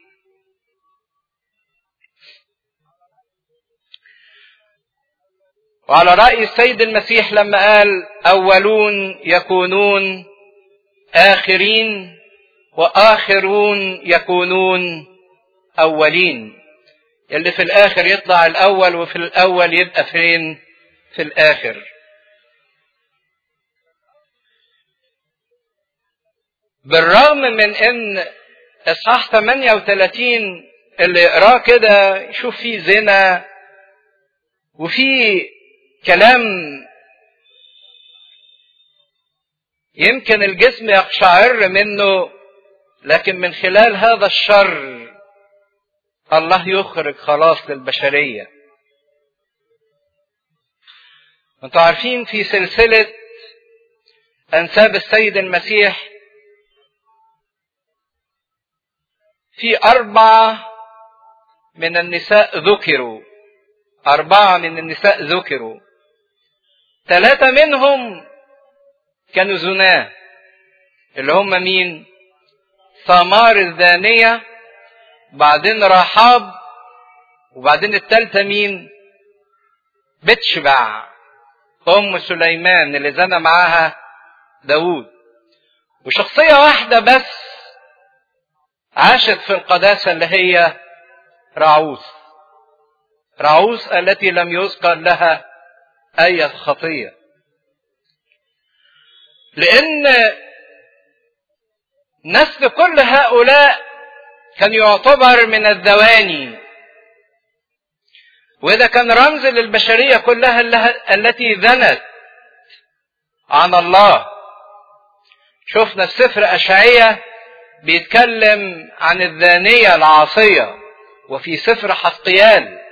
وعلى رأي السيد المسيح لما قال أولون يكونون آخرين وآخرون يكونون أولين اللي في الاخر يطلع الاول وفي الاول يبقى فين في الاخر بالرغم من ان اصحاح 38 اللي يقراه كده يشوف فيه زنا وفي كلام يمكن الجسم يقشعر منه لكن من خلال هذا الشر الله يخرج خلاص للبشريه انتوا عارفين في سلسله انساب السيد المسيح في اربعه من النساء ذكروا اربعه من النساء ذكروا ثلاثه منهم كانوا زناه اللي هم مين ثمار الزانية بعدين رحاب وبعدين التالتة مين بتشبع أم سليمان اللي زنى معاها داوود وشخصية واحدة بس عاشت في القداسة اللي هي رعوس رعوس التي لم يذكر لها أي خطية لأن نسل كل هؤلاء كان يعتبر من الذواني وده كان رمز للبشرية كلها التي ذنت عن الله شفنا في سفر أشعية بيتكلم عن الذانية العاصية وفي سفر حسقيال